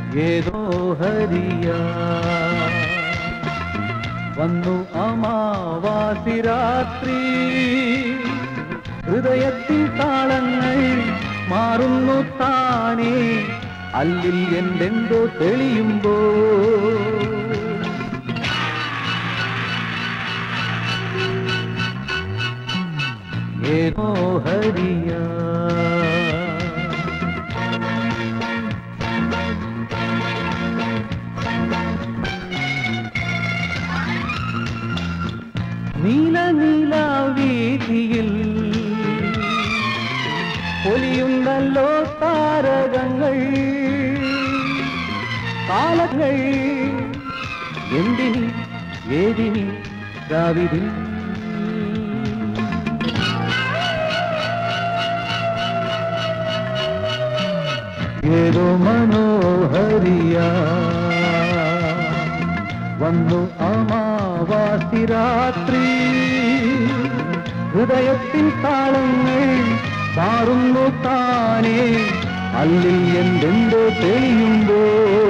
ഏതോ ഹരിയ വന്നു അമാവാസി രാത്രി ഹൃദയത്തിൽ താളങ്ങൾ മാറുന്നു താനേ അല്ലിൽ എന്തെന്തോ തെളിയുമ്പോ ഏതോ ഹരിയ നീല നീല വീതിയിൽ പൊലിയുണ്ടല്ലോ താരകങ്ങൾ കാലങ്ങൾ എന്തിനി ഏതിനി രാവിതിൽ ഏതോ മനോഹരിയ വന്നു അമാവാസി രാത്രി ഹൃദയത്തിൽ താളങ്ങൾ മാറുന്നു താനേ അല്ലിൽ എന്തെന്തോ തെളിയുമ്പോ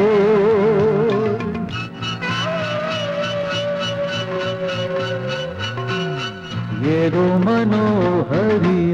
ഏതോ മനോഹരിയ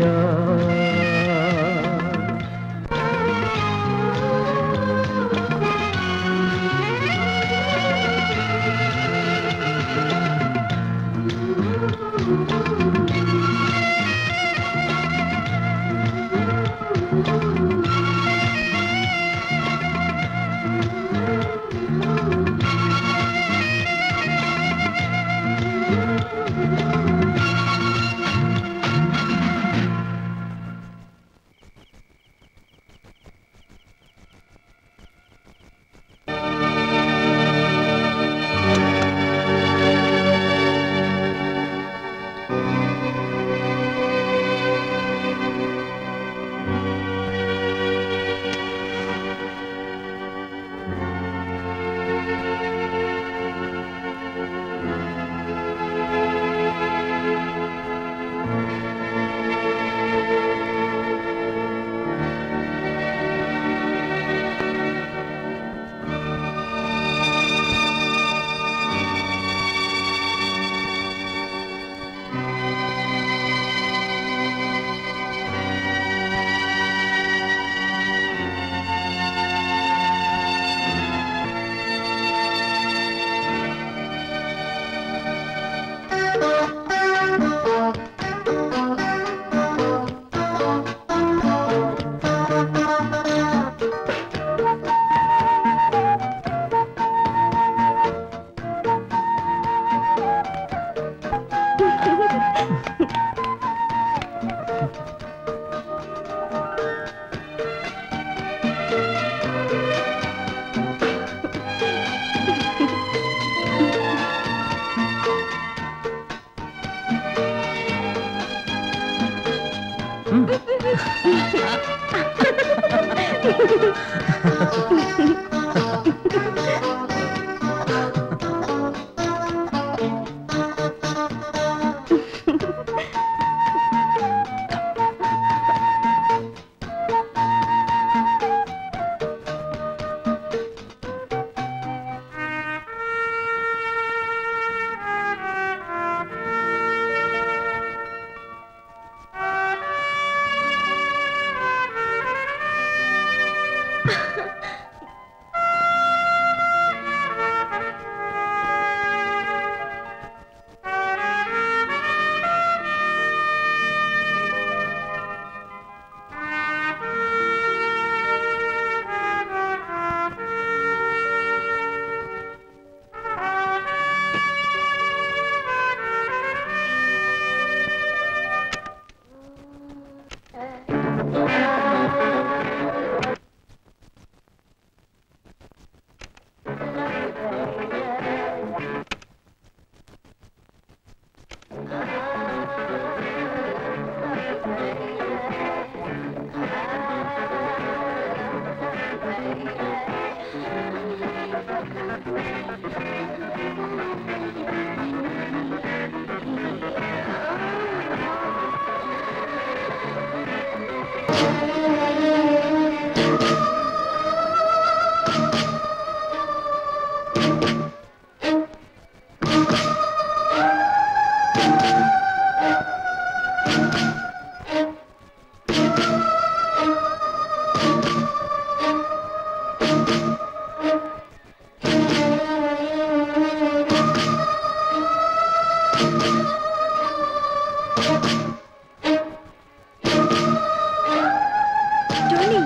Tony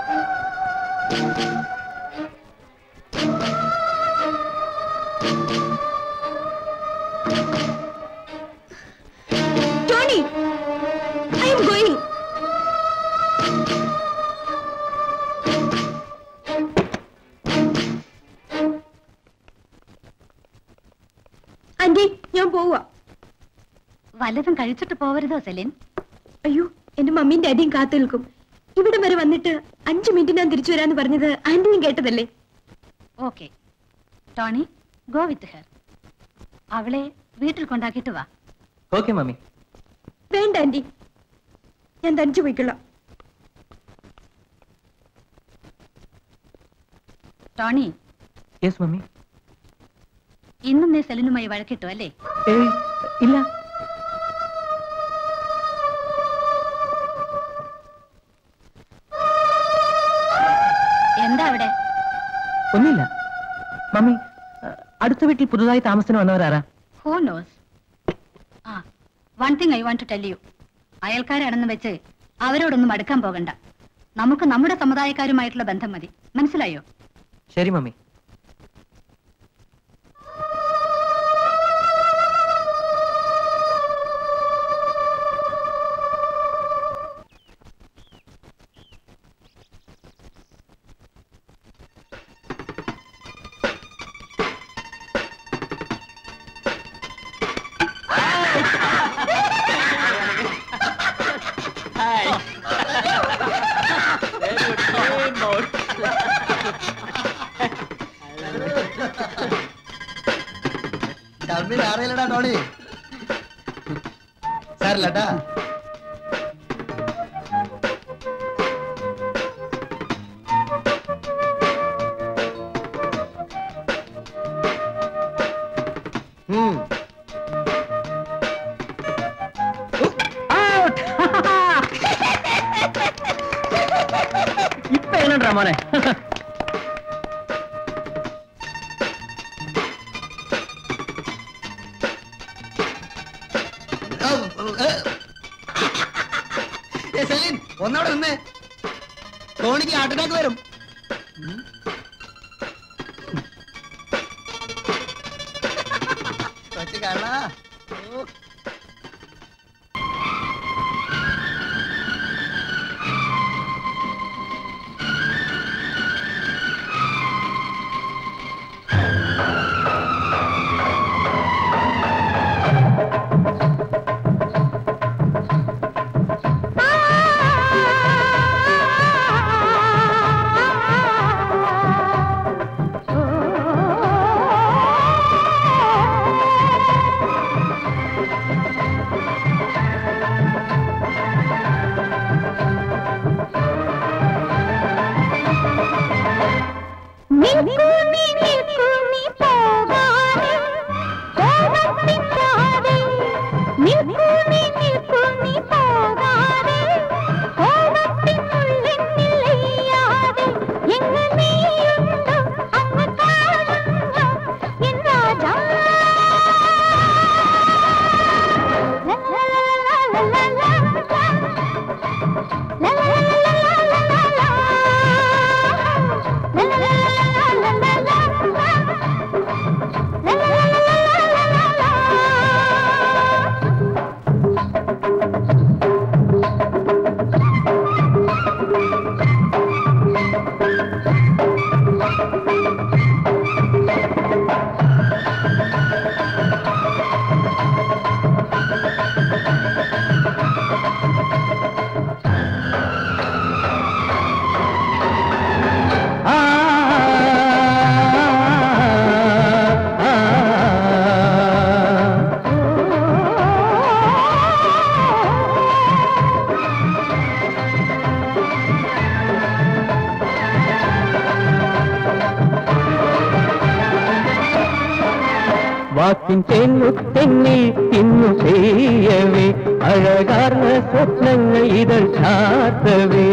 Tony I'm going aunty ഞാൻ പോവാ വല്ലതും കഴിച്ചിട്ട് പോവരുതോ സെലിൻ അയ്യോ എന്റെ മമ്മീന്റെ ഡാഡിയും കാത്തു നിൽക്കും ഇവിടെ വരെ വന്നിട്ട് അഞ്ചു മിനിറ്റ് ഞാൻ തിരിച്ചു വരാന്ന് പറഞ്ഞത് ആന്റിയും കേട്ടതല്ലേ okay Tony go with her അവളെ വീട്ടിൽ കൊണ്ടാക്കിയിട്ട് വാ ഓക്കെ മമ്മി വേണ്ട ആന്റി ഞാൻ തനിച്ചു പോയിക്കൊള്ളാം ടോണി യെസ് മമ്മി ഇന്നും നീ സെലിനുമായി വഴക്കിട്ടു അല്ലേ ഏയ് ഇല്ല എന്താ അവിടെ ഒന്നുമില്ല മമ്മി അടുത്ത വീട്ടിൽ പുതുതായി താമസത്തിന് വന്നവരാരാ who knows ah one thing I want to tell you അയൽക്കാരാണെന്ന് വെച്ച് അവരോടൊന്നും അടുക്കാൻ പോകണ്ട നമുക്ക് നമ്മുടെ സമുദായക്കാരുമായിട്ടുള്ള ബന്ധം മതി മനസ്സിലായോ ശരി മമ്മി തമ്മിൽ അറിയില്ലടാ ടോണി സാരില്ലട്ടാ ഇപ്പൊ എങ്ങനെയുണ്ടാ മോനെ സെലിൻ ഒന്നവിടെ നിന്നേ ടോണിക്ക് ഹാർട്ട് അറ്റാക്ക് വരും കൊച്ചു കള്ളാ ഓ വാക്കിൻ തെന്നു തെന്നി ഇന്നു ചെയ്യവേ അഴകാർന്ന സ്വപ്നങ്ങൾ ഇതൾ ചാത്തവേ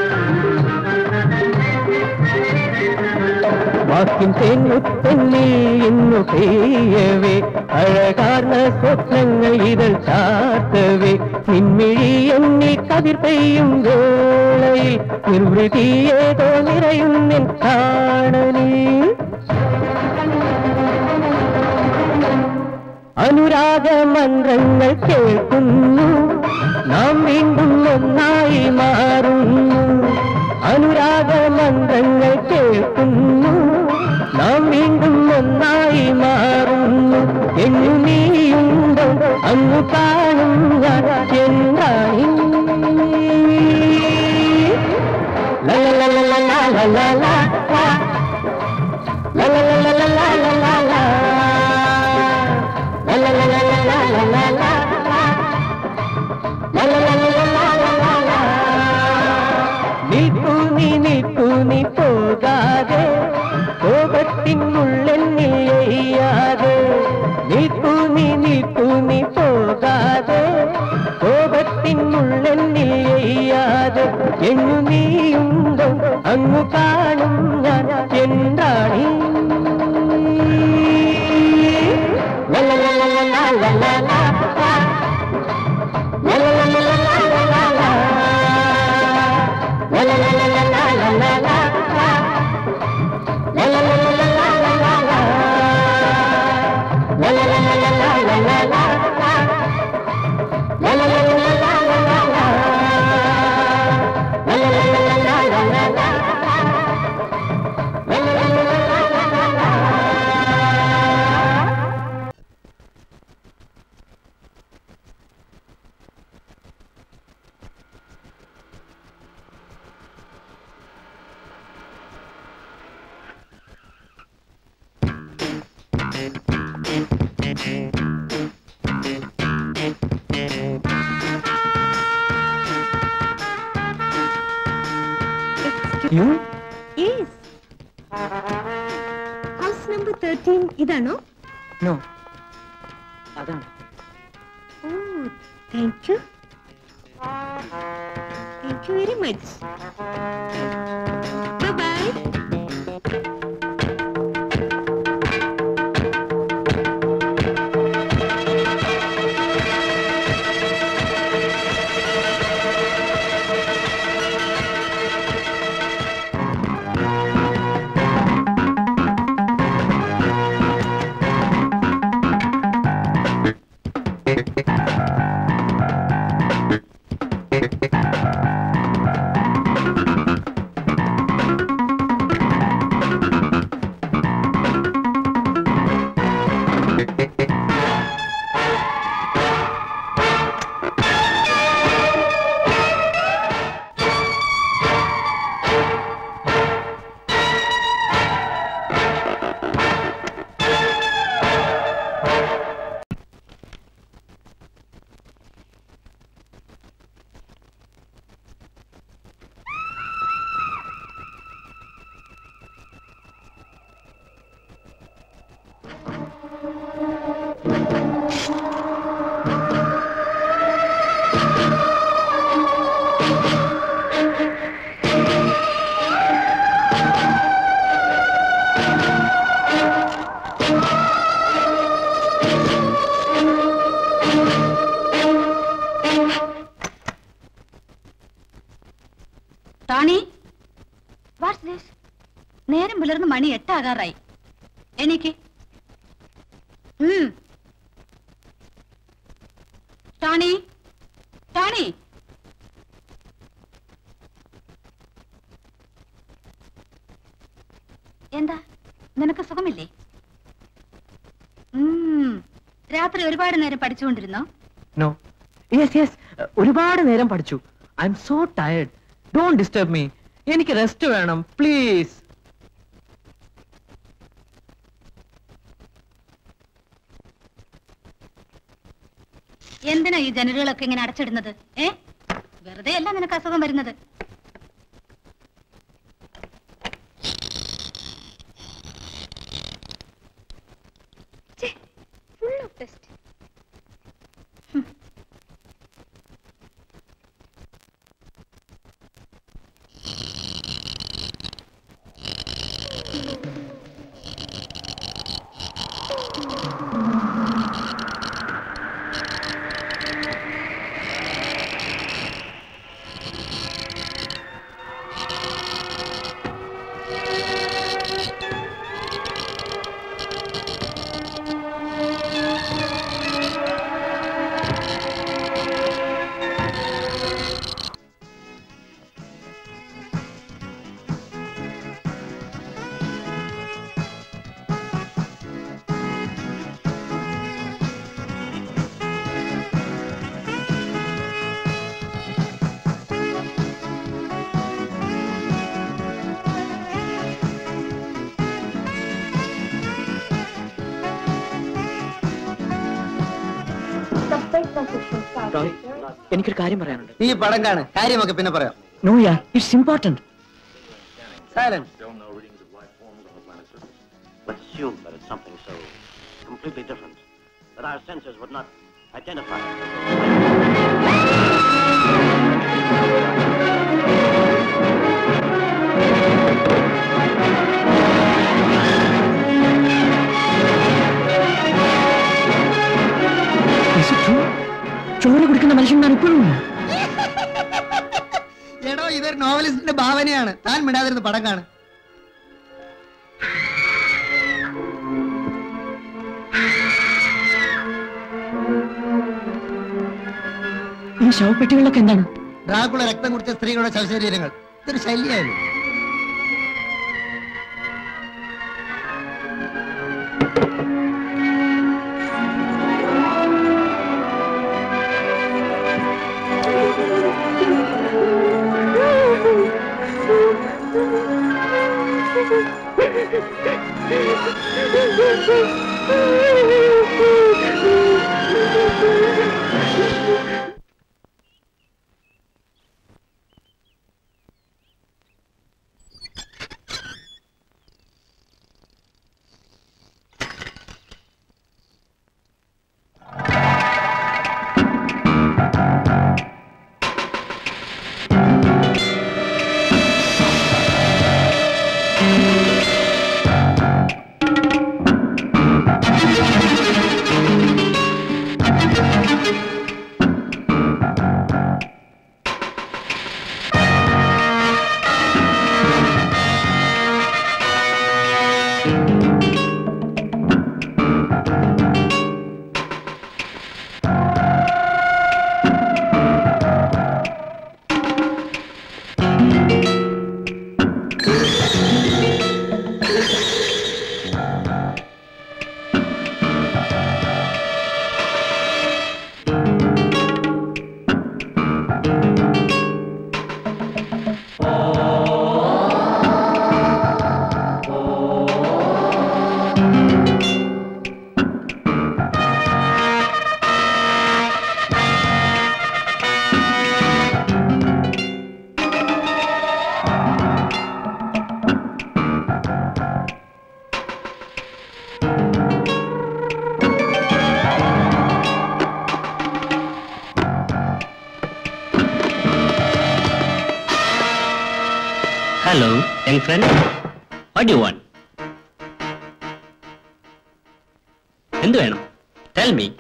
വാക്കിൻ തെന്നു തെന്നി ഇന്നു പെയ്യവേ അഴകാർന്ന സ്വപ്നങ്ങൾ ഇതൾ ചാർത്തവേ നിൻമിഴി എന്നിൽ കതിർ പെയ്യും വേളയിൽ നിർവൃതിയേതോ നിറയും നിൻ കാണലിൽ അനുരാഗ മന്ത്രങ്ങൾ കേൾക്കുന്നു നാം വീണ്ടും ഒന്നായി മാറുന്നു അനുരാഗ മന്ത്രങ്ങൾ കേൾക്കുന്നു നാം വീണ്ടും ഒന്നായി മാറുന്നു എങ്ങു നീയുണ്ടോ അങ്ങ് കാണും ഞാൻ എന്തായി ലലലലലലലലലാ. ലലലലലലലലലാ. ലലലലലലലലലാ. ലലലലലലലലലാ. നിൽക്കൂ നീ നിൽക്കൂ നീ പോകാതെ കോപത്തിനുള്ളെന്നിൽ എയ്യാതെ നിൽക്കൂ നീ നിൽക്കൂ നീ പോകാതെ കോപത്തിനുള്ളെന്നിൽ എയ്യാതെ എങ്ങു നീയുണ്ടോ അങ്ങു കാണും ഞാൻ എന്താണീ You? Yes house number thirteen ഇതാണോ No. അതാണ് oh thank you thank you very much bye Tony what's this നേരം പുലർന്ന് മണി എട്ടാകാറായി എനിക്ക് ടോണി ടോണി എന്താ നിനക്ക് സുഖമില്ലേ ഉം, രാത്രി ഒരുപാട് നേരം പഠിച്ചുകൊണ്ടിരുന്നോ നോ യെസ് യെസ് ഒരുപാട് നേരം പഠിച്ചു I'm so tired don't disturb me എനിക്ക് റെസ്റ്റ് വേണം പ്ലീസ് എന്തിനാ ഈ ജനലുകളൊക്കെ ഇങ്ങനെ അടച്ചിടുന്നത് ഏ വെറുതെ അല്ല നിനക്ക് അസുഖം വരുന്നത് ഫുൾ ഓഫ് ടെസ്റ്റ് റോയ് എനിക്കൊരു കാര്യം പറയാനുണ്ട് നീ പടം കാണ് കാര്യമൊക്കെ പിന്നെ പറയാം no yeah it's important silence don't know readings of life forms on the planet surface. Let's assume that it's something so completely different that our senses would not identify it. ചോര കുടിക്കുന്ന മനുഷ്യന്മാർ ഇപ്പോഴും എടോ ഇതൊരു നോവലിസ്റ്റിന്റെ ഭാവനയാണ് താൻ മിണ്ടാതിരുന്ന് പടം കാണ് ഈ ശവപ്പെട്ടികളിലൊക്കെ എന്താണ് ഡ്രാക്കുള രക്തം കുടിച്ച സ്ത്രീകളുടെ ശവശരീരങ്ങൾ ഇതൊരു ശല്യമായിരുന്നു Hello, young friend. What do you want? എന്ത് വേണം ടെൽ മീ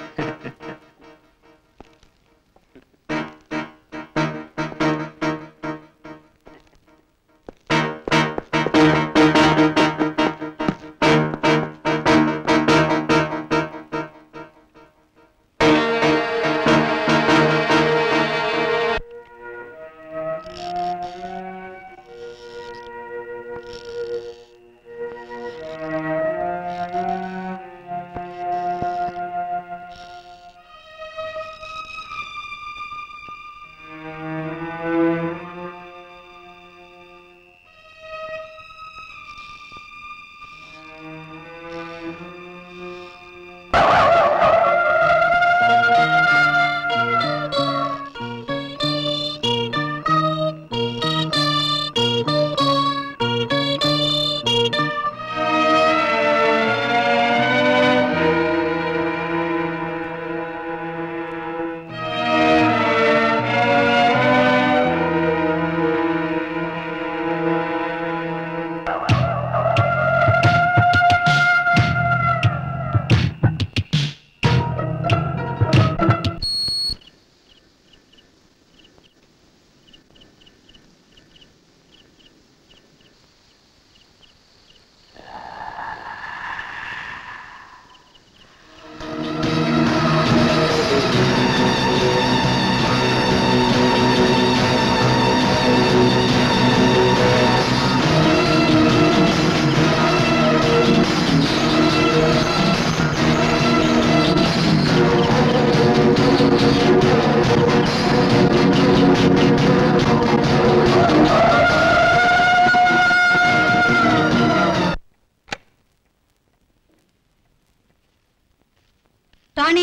ടോണി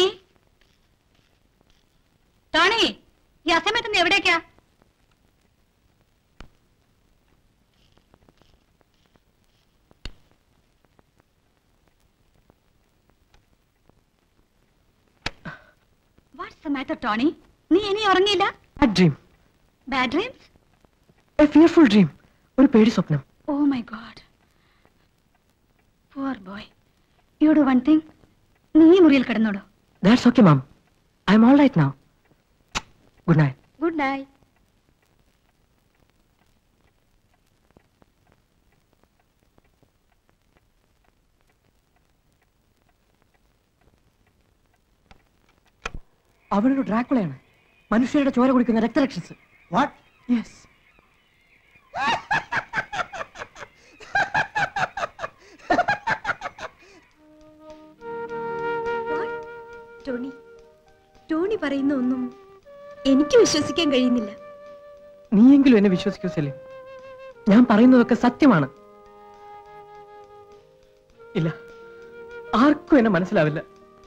ടോണി ഈ അസമയത്ത് നീ എവിടേക്കാ വാട്ട്സ് ദ മാറ്റർ ടോണി നീ ഇനി ഉറങ്ങിയില്ല A dream. Bad dreams A fearful dream. ഒരു പേടി സ്വപ്നം oh my God poor boy you do one thing നീ ഈ മുറിയിൽ കിടന്നോടോ that's okay ma'am I'm all right now good night good night അവനൊരു ഡ്രാക്കുളയാണ് മനുഷ്യരുടെ ചോര കുടിക്കുന്ന രക്തരക്ഷസ് വാട്ട് യെസ് ടോണി ടോണി പറയുന്ന ഒന്നും എനിക്ക് വിശ്വസിക്കാൻ കഴിയുന്നില്ല നീയെങ്കിലും എന്നെ വിശ്വസിക്കൂ സെലിം ഞാൻ പറയുന്നതൊക്കെ സത്യമാണ് ഇല്ല ആർക്കും എന്നെ മനസ്സിലാവില്ല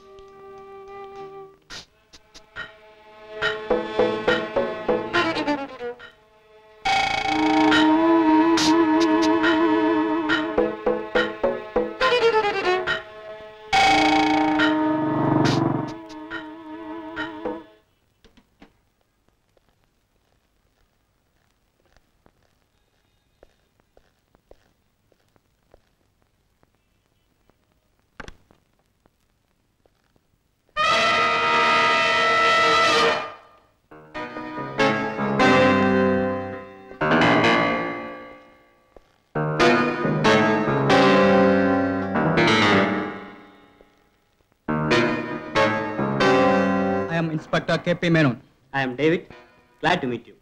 I am Inspector K.P. Menon. I am David. Glad to meet you.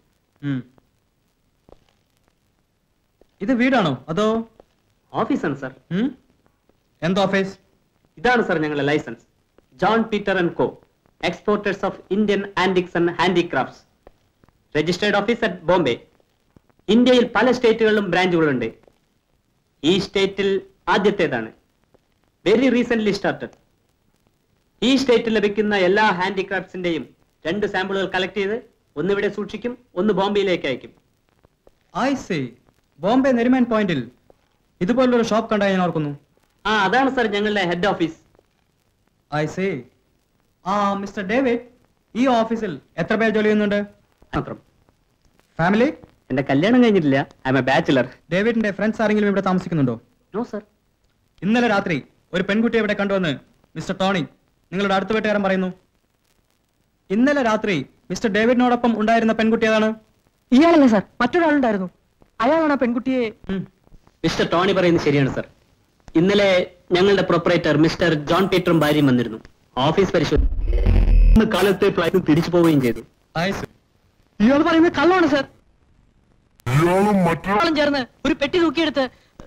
ഇത് വീടാണോ അതോ ഓഫീസാണ് സർ ഉം? എന്ത് ഓഫീസ് ഇതാണ് സർ ഞങ്ങളുടെ licence John Peter and co exporters of Indian antiques and handicrafts registered office at Bombay ഇന്ത്യയിൽ പല സ്റ്റേറ്റുകളിലും ബ്രാഞ്ചുകളുണ്ട് ഈ സ്റ്റേറ്റിൽ ആദ്യത്തേതാണ് വെരി റീസെന്റ് സ്റ്റാർട്ടഡ് ഈ സ്റ്റേറ്റിൽ ലഭിക്കുന്ന എല്ലാ ഹാൻഡിക്രാഫ്റ്റ്സിന്റെയും രണ്ട് സാമ്പിളുകൾ കളക്ട് ചെയ്ത് ഒന്ന് ഇവിടെ സൂക്ഷിക്കും ഒന്ന് ബോംബെയിലേക്ക് അയക്കും ഐ സി ബോംബെ നെരിമാൻ പോയിന്റിൽ ഇതുപോലൊരു ഷോപ്പ് കണ്ടായി ഞാൻ ഓർക്കുന്നു ആ അതാണ് സർ ഞങ്ങളുടെ head office I see ah mister David ഈ ഓഫീസിൽ എത്ര പേർ ജോലി ചെയ്യുന്നുണ്ട് മാത്രം ഫാമിലി എന്റെ കല്യാണം കഴിഞ്ഞിട്ടില്ല ഐ എം എ ബാച്ചിലർ ഡേവിഡിന്റെ ഫ്രണ്ട്സ് ആരെങ്കിലും ഇവിടെ താമസിക്കുന്നുണ്ടോ നോ സർ ഇന്നലെ രാത്രി ഒരു പെൺകുട്ടിയെ ഇവിടെ കണ്ടുവന്ന് മിസ്റ്റർ ടോണി നിങ്ങളുടെ അടുത്ത വീട്ടുകാരൻ പറയുന്നു ഇന്നലെ രാത്രി മിസ്റ്റർ ഡേവിഡിനോടൊപ്പം ഉണ്ടായിരുന്ന പെൺകുട്ടി ഏതാണ് ഇയാളല്ലേ സാർ മറ്റൊരാളുണ്ടായിരുന്നു അയാളാണ് ആ പെൺകുട്ടിയെ ഉം. മിസ്റ്റർ ടോണി പറയുന്നത് ശരിയാണ് സർ ഇന്നലെ ഞങ്ങളുടെ പ്രൊപ്പറേറ്റർ മിസ്റ്റർ ജോൺ പീറ്ററും ഭാര്യയും വന്നിരുന്നു ഓഫീസ് പരിശോധന ഇന്ന് കാലത്തെ ഫ്ലൈറ്റ് തിരിച്ചു പോവുകയും ചെയ്തു I see. ഇയാൾ പറയുന്നത് കള്ളമാണ് സാർ ഇയാളും ചേർന്ന് ഒരു പെട്ടി തൂക്കിയെടുത്ത്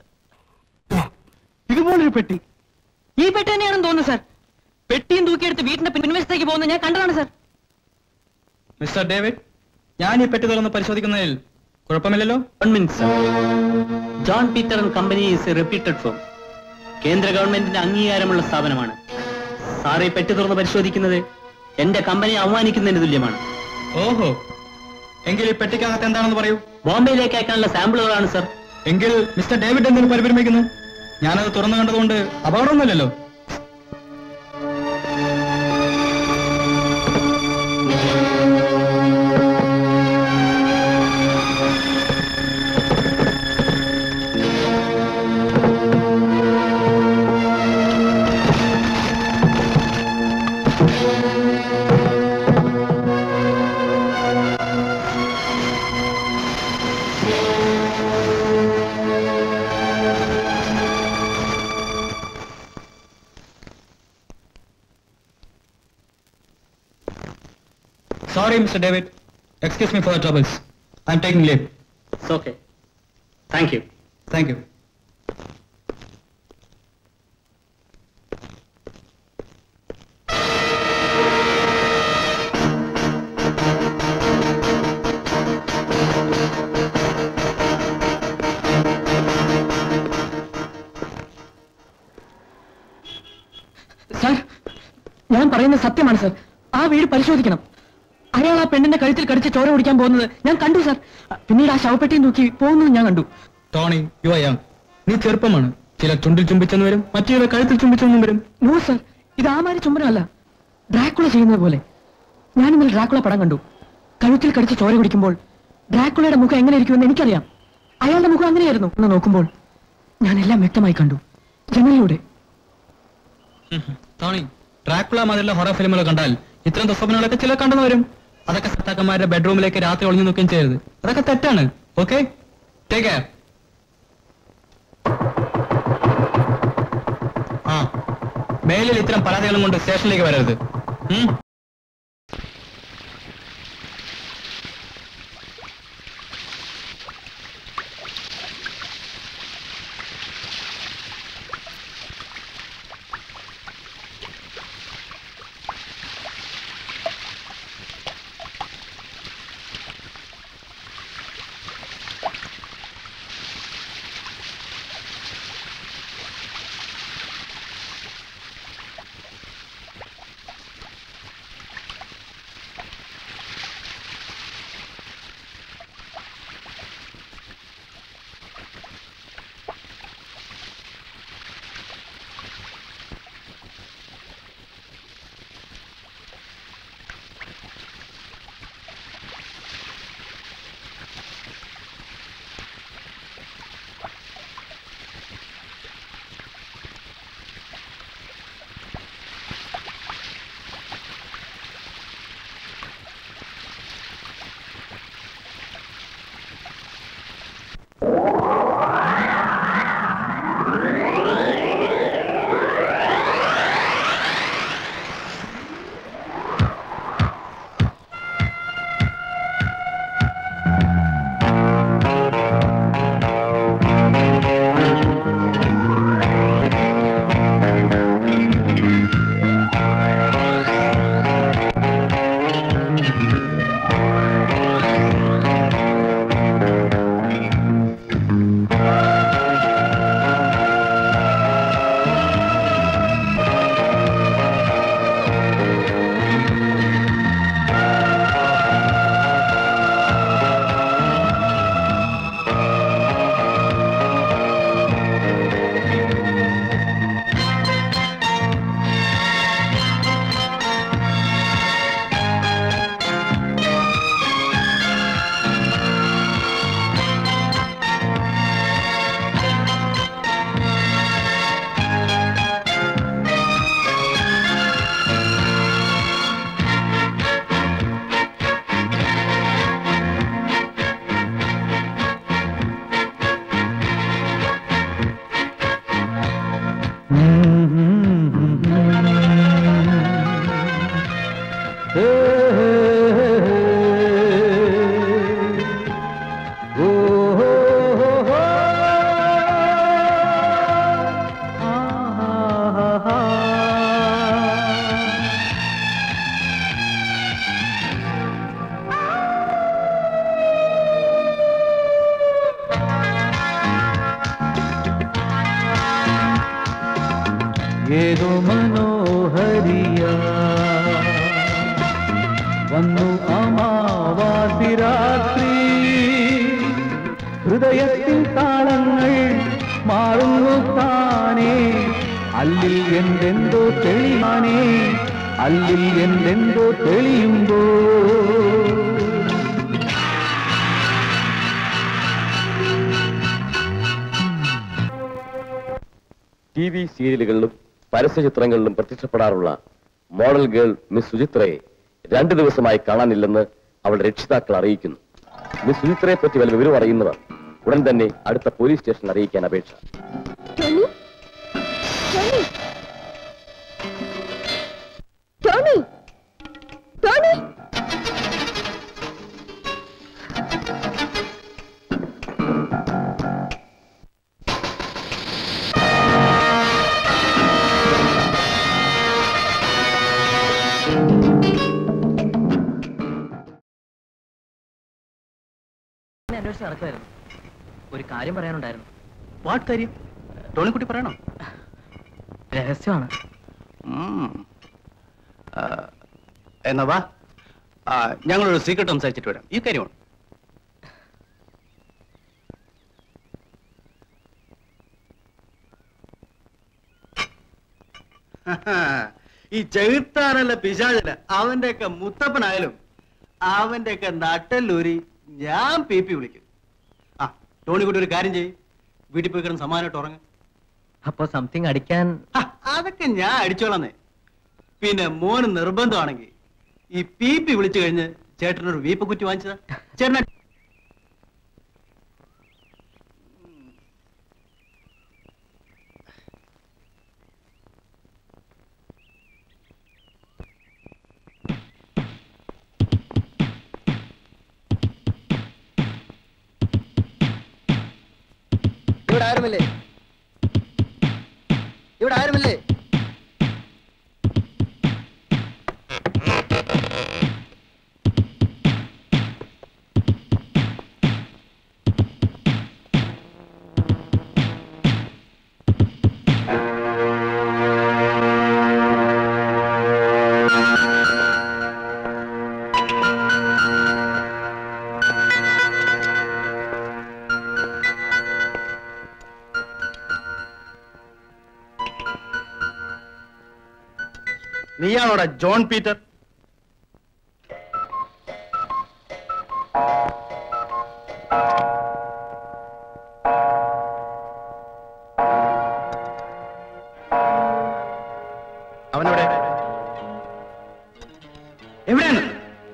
ഇതുപോലൊരു പെട്ടി ഈ പെട്ടി തന്നെയാണെന്ന് തോന്നുന്നു സാർ പെട്ടിയും തൂക്കിയെടുത്ത് വീടിന്റെ പിൻവശത്തേക്ക് പോകുന്നത് ഞാൻ കണ്ടതാണ് സാർ മിസ്റ്റർ ഡേവിഡ് ഞാൻ ഈ പെട്ടി തുറന്ന് പരിശോധിക്കുന്നതിൽ കുഴപ്പമില്ലല്ലോ one minute sir John Peter and company is a reputed firm കേന്ദ്ര ഗവൺമെന്റിന്റെ അംഗീകാരമുള്ള സ്ഥാപനമാണ് സാർ ഈ പെട്ടി തുറന്ന് പരിശോധിക്കുന്നത് എന്റെ കമ്പനിയെ അവമാനിക്കുന്നതിന് തുല്യമാണ് ഓഹോ എങ്കിൽ ഈ പെട്ടിക്കകത്ത് എന്താണെന്ന് പറയൂ ബോംബെയിലേക്ക് അയക്കാനുള്ള സാമ്പിളുകളാണ് സർ എങ്കിൽ മിസ്റ്റർ ഡേവിഡ് എന്തിനു പരിപരിമിക്കുന്നു ഞാനത് തുറന്നു കണ്ടതുകൊണ്ട് അപകടമൊന്നുമില്ലല്ലോ Sorry, Mr. David. Excuse me for the troubles. I'm taking leave. It's okay. Thank you. Thank you. Sir ഞാൻ പറയുന്നത് സത്യമാണ് സർ ആ വീട് പരിശോധിക്കണം അയാൾ ആ പെണ്ണിന്റെ കഴുത്തിൽ കടിച്ച് ചോര കുടിക്കാൻ പോകുന്നത് ഞാൻ കണ്ടു സർ പിന്നീട് ആ ശവപ്പെട്ടിയും തൂക്കി പോകുന്നത് ഞാൻ കണ്ടു ടോണി യു യങ് നീ ചെറുപ്പമാണ് ചില ചുണ്ടിൽ ചുംബിച്ചെന്ന് വരും മറ്റു ചില കഴുത്തിൽ ചുംബിച്ചെന്നും വരും നോ സർ ഇത് ആമാരി ചുംബനമല്ല ഡ്രാക്കുള ചെയ്യുന്നത് പോലെ ഞാൻ ഇന്നലെ ഡ്രാക്കുള പടം കണ്ടു കഴുത്തിൽ കടിച്ച് ചോര കുടിക്കുമ്പോൾ ഡ്രാക്കുളയുടെ മുഖം എങ്ങനെ ഇരിക്കുമെന്ന് എനിക്കറിയാം അയാളുടെ മുഖം അങ്ങനെയായിരുന്നു എന്ന് നോക്കുമ്പോൾ ഞാൻ എല്ലാം വ്യക്തമായി കണ്ടു ജനലിലൂടെ ടോണി ട്രാക്കുള മാതിരിയുള്ള ഹൊറർ ഫിലിമുകൾ കണ്ടാൽ ഇത്തരം ദുസ്വപ്നങ്ങളൊക്കെ ചില കണ്ടെന്ന് വരും അതൊക്കെ സത്താക്കന്മാരുടെ ബെഡ്റൂമിലേക്ക് രാത്രി ഒളിഞ്ഞു നോക്കുകയും ചെയ്യരുത് അതൊക്കെ തെറ്റാണ് ഓക്കെ ടേക്ക് കെയർ ആ മേലിൽ ഇത്തരം പരാതികളും കൊണ്ട് സ്റ്റേഷനിലേക്ക് വരരുത് ഉം? ഏതോ മനോഹരിയ വന്നു അമാവാസി രാത്രി ഹൃദയത്തിൻ താളങ്ങൾ മാറുന്നു താനേ അല്ലിൽ എന്തെന്തോ തെളിയാനേ അല്ലിൽ എന്തെന്തോ തെളിയുമ്പോ ടി വി സീരിയലുകളിലും പരസ്യചിത്രങ്ങളിലും പ്രത്യക്ഷപ്പെടാറുള്ള മോഡൽ ഗേൾ മിസ് സുചിത്രയെ രണ്ടു ദിവസമായി കാണാനില്ലെന്ന് അവളുടെ രക്ഷിതാക്കൾ അറിയിക്കുന്നു മിസ് സുചിത്രയെ പറ്റി വല്ല വിവരം അറിയുന്നവർ ഉടൻ തന്നെ അടുത്ത പോലീസ് സ്റ്റേഷനിൽ അറിയിക്കാൻ അപേക്ഷ ടോണി ടോണി ടോണി ടോണി ഞാൻ അന്വേഷിച്ച് നടക്കുമായിരുന്നു ഒരു കാര്യം പറയാനുണ്ടായിരുന്നു വാട്ട് കാര്യം ടോണിക്കുട്ടി പറയണോ രഹസ്യമാണ് ആ, എന്നാ വാ ആ, ഞങ്ങളൊരു സീക്രട്ട് സംസാരിച്ചിട്ട് വരാം ഈ കാര്യമാണ് ഈ ചെകുത്താനല്ല പിശാചല്ല അവന്റെയൊക്കെ മുത്തപ്പനായാലും അവന്റെയൊക്കെ നട്ടല്ലൂരി ഞാൻ പി പി വിളിക്കും ആ ടോണിക്കുട്ടി ഒരു കാര്യം ചെയ്യ് വീട്ടിൽ പോയി കിടന്ന് സമാനമായിട്ട് ഉറങ്ങ അപ്പൊ സംതിങ് അടിക്കാൻ അതൊക്കെ ഞാൻ അടിച്ചോളന്നേ പിന്നെ മോന് നിർബന്ധമാണെങ്കിൽ ഈ പി പി വിളിച്ചു കഴിഞ്ഞ് ചേട്ടനൊരു വീപ്പ് കുറ്റി വാങ്ങിച്ചതാ ചേട്ടൻ ഇവിടെ ആരുമില്ലേ ഇവിടെ ആരുമില്ലേ നീയാണോടാ ജോൺ പീറ്റർ അവനെവിടെ എവിടെയാണ്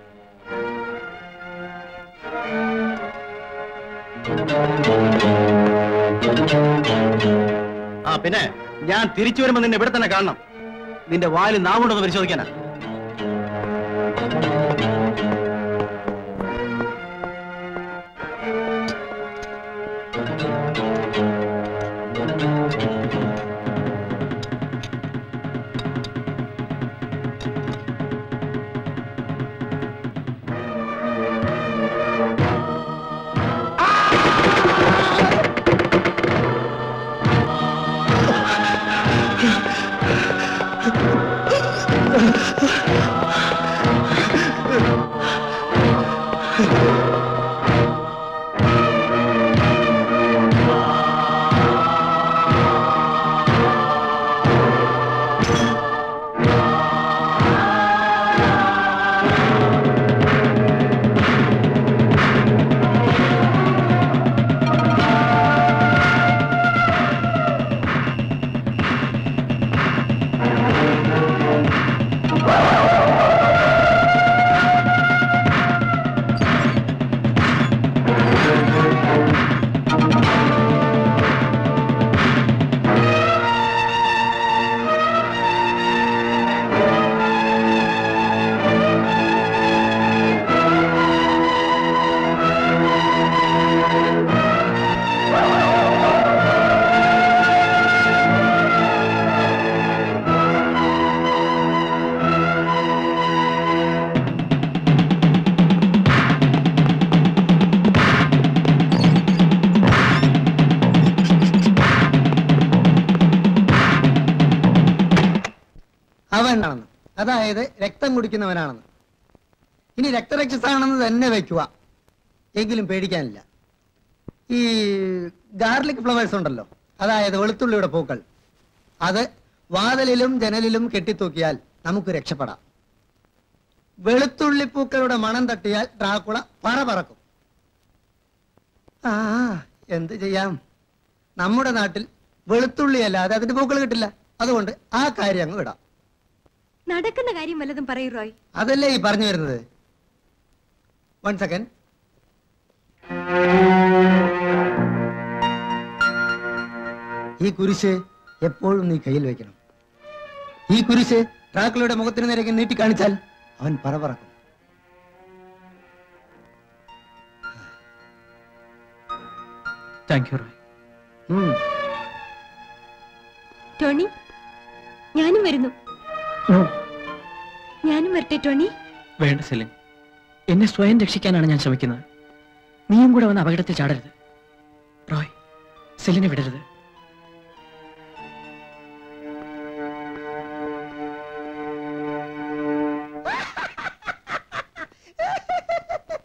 ആ പിന്നെ ഞാൻ തിരിച്ചു വരുമ്പോ നിന്നെ ഇവിടെ തന്നെ കാണണം നിന്റെ വാല് നാവുണ്ടോന്ന് പരിശോധിക്കാനാ അവനാണെന്ന് അതായത് രക്തം കുടിക്കുന്നവനാണെന്ന് ഇനി രക്തരക്ഷസാണെന്ന് തന്നെ വെക്കുക എങ്കിലും പേടിക്കാനില്ല ഈ ഗാർലിക് ഫ്ലവേഴ്സ് ഉണ്ടല്ലോ അതായത് വെളുത്തുള്ളിയുടെ പൂക്കൾ അത് വാതിലിലും ജനലിലും കെട്ടിത്തൂക്കിയാൽ നമുക്ക് രക്ഷപ്പെടാം വെളുത്തുള്ളി പൂക്കളുടെ മണം തട്ടിയാൽ ഡ്രാക്കുള പറ പറക്കും ആ എന്ത് ചെയ്യാം നമ്മുടെ നാട്ടിൽ വെളുത്തുള്ളി അല്ലാതെ അതിന്റെ പൂക്കൾ കിട്ടില്ല അതുകൊണ്ട് ആ കാര്യം അങ്ങ് വിടാം നടക്കുന്ന കാര്യം വല്ലതും പറയൂ റോയ് അതല്ലേ ഈ പറഞ്ഞു വരുന്നത് വൺ സെക്കൻഡ് ഈ കുരിശ് എപ്പോഴും നീ കയ്യിൽ വെക്കണം ഈ കുരിശ് ട്രാക്കുകളുടെ മുഖത്തിന് നേരെ നീട്ടി കാണിച്ചാൽ അവൻ പറ പറക്കും താങ്ക് യു റോയ് ഉം. ടോണി ഞാനും വരുന്നു ഞാനും വരട്ടെ ടോണി വേണ്ട സെലിൻ എന്നെ സ്വയം രക്ഷിക്കാനാണ് ഞാൻ ശ്രമിക്കുന്നത് നീയും കൂടെ വന്ന് അപകടത്തിൽ ചാടരുത് റോയ് സെലിനെ വിടരുത്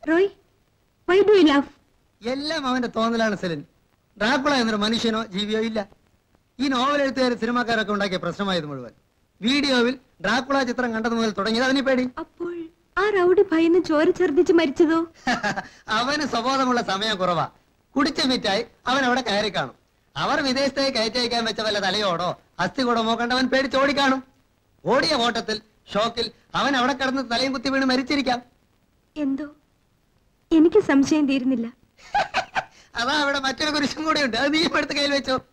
Roy why do you love എല്ലാം അവന്റെ തോന്നലാണ് സെലിൻ ഡ്രാക്കുള എന്നൊരു മനുഷ്യനോ ജീവിയോ ഇല്ല ഈ നോവൽ എഴുത്തുകാരും സിനിമാക്കാരൊക്കെ ഉണ്ടാക്കിയ പ്രശ്നമായത് മുഴുവൻ വീഡിയോവിൽ ഡ്രാക്കുള ചിത്രം കണ്ടത് മുതൽ തുടങ്ങിയത് അതിന് പേടി അപ്പോൾ ആ റൗഡി ഭയന്ന് ചോര ഛർദിച്ച് മരിച്ചതോ അവന് സ്വബോധമുള്ള സമയം കുറവാ കുടിച്ച മിറ്റായി അവൻ അവിടെ കയറി കാണും അവർ വിദേശത്തേക്ക് കയറ്റയക്കാൻ വെച്ച വല്ല തലയോടോ അസ്ഥികൂടമോ കണ്ടവൻ പേടിച്ചോടി കാണും ഓടിയ ഓട്ടത്തിൽ ഷോക്കിൽ അവൻ അവിടെ കിടന്ന് തലയും കുത്തി വീണ് മരിച്ചിരിക്കാം എന്തോ എനിക്ക് സംശയം തീരുന്നില്ല അതാ അവിടെ മറ്റൊരു കുരിശും കൂടെ ഉണ്ട് അത് നീ ഇപ്പൊ എടുത്ത് കയ്യിൽ വെച്ചോ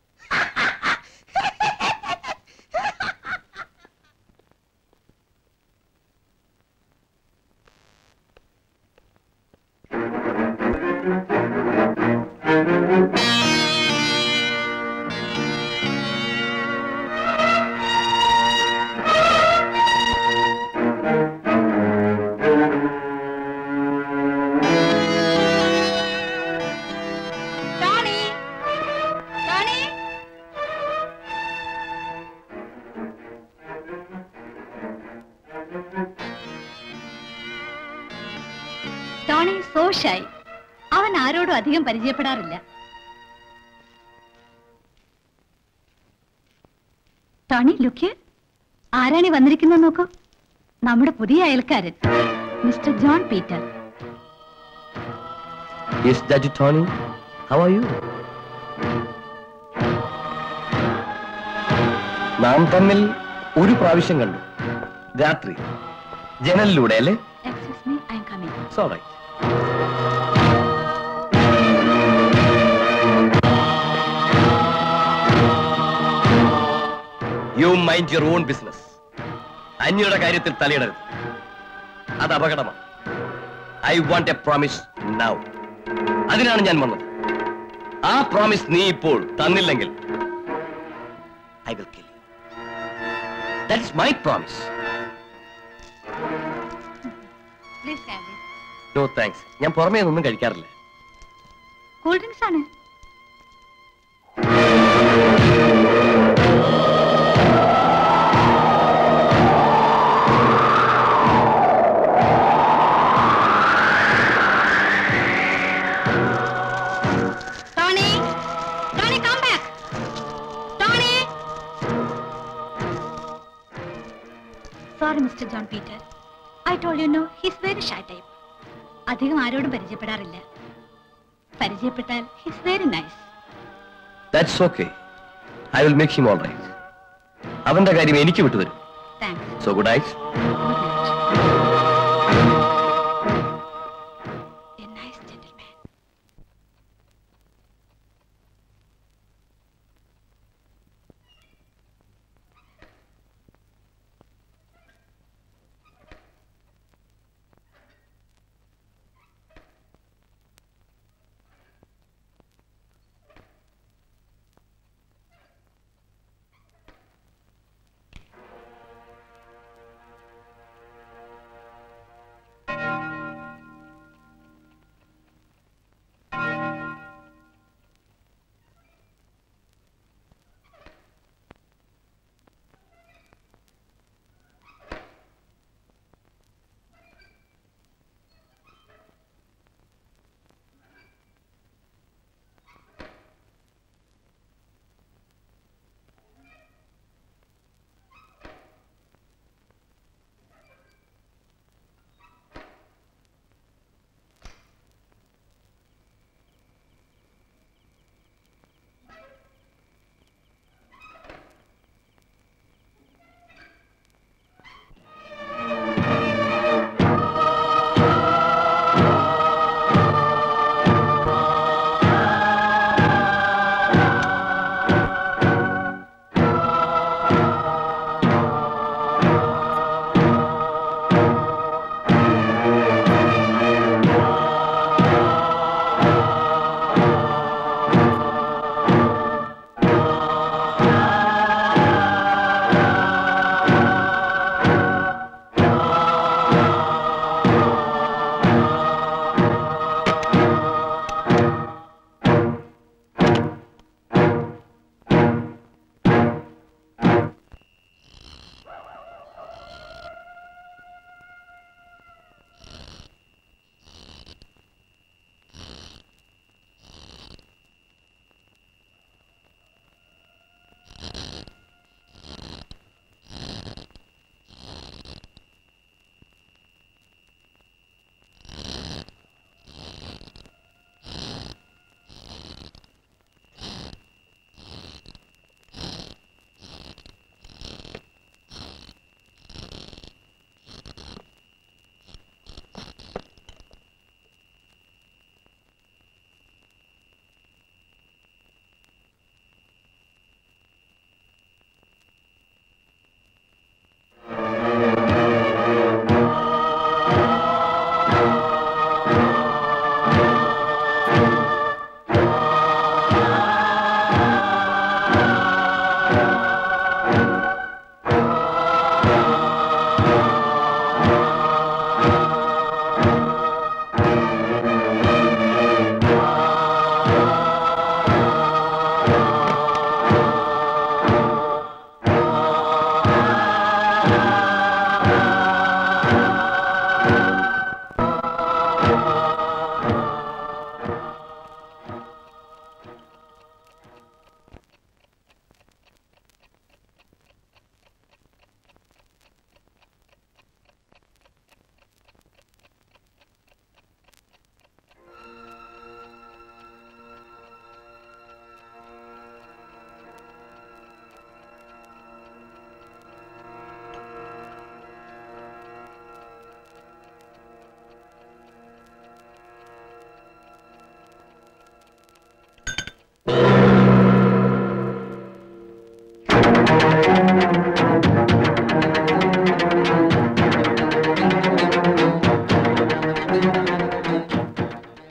ടോണി ടോണി ടോണി സോഷായി അവൻ ആരോടും അധികം പരിചയപ്പെടാറില്ല ടോണി ലുക്ക് ആരാണി വന്നിരിക്കുന്നത് നോക്കൂ നമ്മുടെ പുതിയ അയൽക്കാരൻ mister John Peter Yes, Daddy Tony. How are you? നാം തമ്മിൽ ഒരു പ്രാവശ്യം കണ്ടു രാത്രി ജനലിലൂടെ അല്ലേ excuse me I'm coming sorry you mind your own business അന്യയുടെ കാര്യത്തിൽ തലയിടരുത് അത് അപകടമാണ് I want a promise now അതിനാണ് ഞാൻ വന്നത് ആ പ്രോമിസ് നീ ഇപ്പോൾ തന്നില്ലെങ്കിൽ I will kill that's my promise please have no thanks ഞാൻ പുറമേ ഒന്നും കഴിക്കാറില്ല കൂൾ ഡ്രിങ്ക്സ് ആണ് Tony Tony come back Tony sorry mister John Peter I told you no he's very shy type അധികം ആരോടും പരിചയപ്പെടാറില്ല പരിചയപ്പെട്ടാൽ he's very nice that's okay I will make him all right അവന്റെ കാര്യം എനിക്ക് വിട്ടുതരും thanks so good night a nice gentleman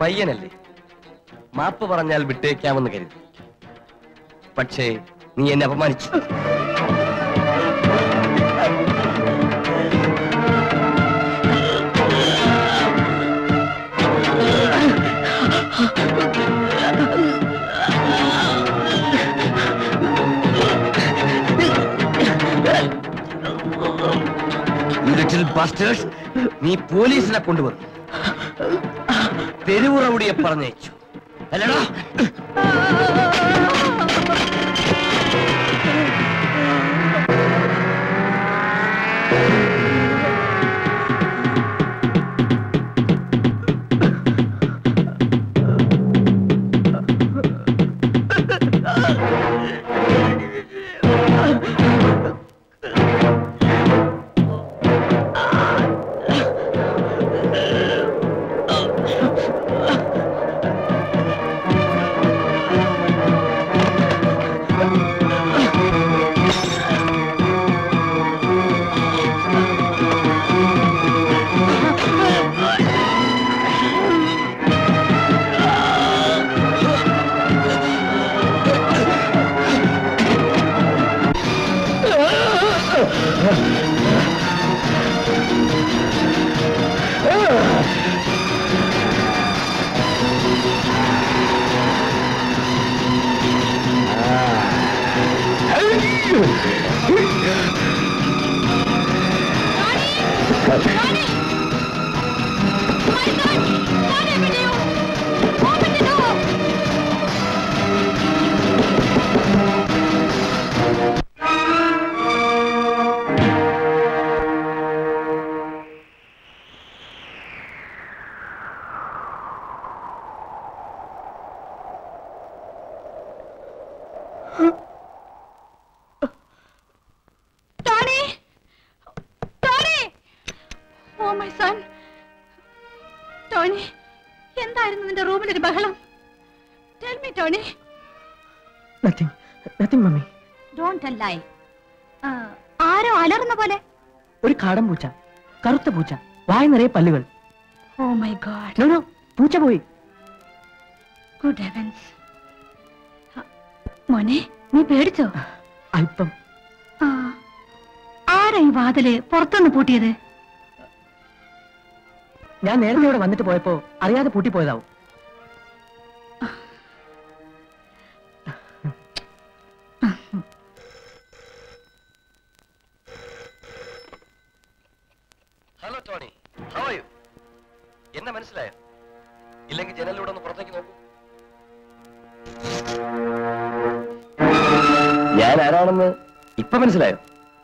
പയ്യനല്ലേ മാപ്പ് പറഞ്ഞാൽ വിട്ടേക്കാമെന്ന് കരുതി പക്ഷേ നീ എന്നെ അപമാനിച്ചു ലിറ്റിൽ ബാസ്റ്റേഴ്സ് നീ പോലീസിനെ കൊണ്ടുവന്നു തെരുവുറവിടിയെ പറഞ്ഞയച്ചു അല്ലടാ Tony Tony oh my son Tony എന്തായിരുന്നു നിന്റെ റൂമിലൊരു ബഹളം tell me Tony nothing nothing mummy don't tell lie ആരോ അലറുന്ന പോലെ ഒരു കാടൻ പൂച്ച കറുത്ത പൂച്ച വായ നിറയെ പല്ലുകൾ oh my God no no പൂച്ച പോയി ഗുഡ് ഹെവൻസ് മോനെ നീ പേടിച്ചോ അല്പം ആ ആരാ ഈ വാതില് പുറത്തുനിന്ന് പൂട്ടിയത് ഞാൻ നേരത്തെ ഇവിടെ വന്നിട്ട് പോയപ്പോ അറിയാതെ പൂട്ടിപ്പോയതാവും hello Tony how are you എന്നെ മനസ്സിലായോ ഇല്ലെങ്കിൽ ജനലിലൂടെ ഒന്ന് പുറത്തേക്ക് നോക്കൂ ഞാൻ ആരാണെന്ന് ഇപ്പൊ മനസ്സിലായോ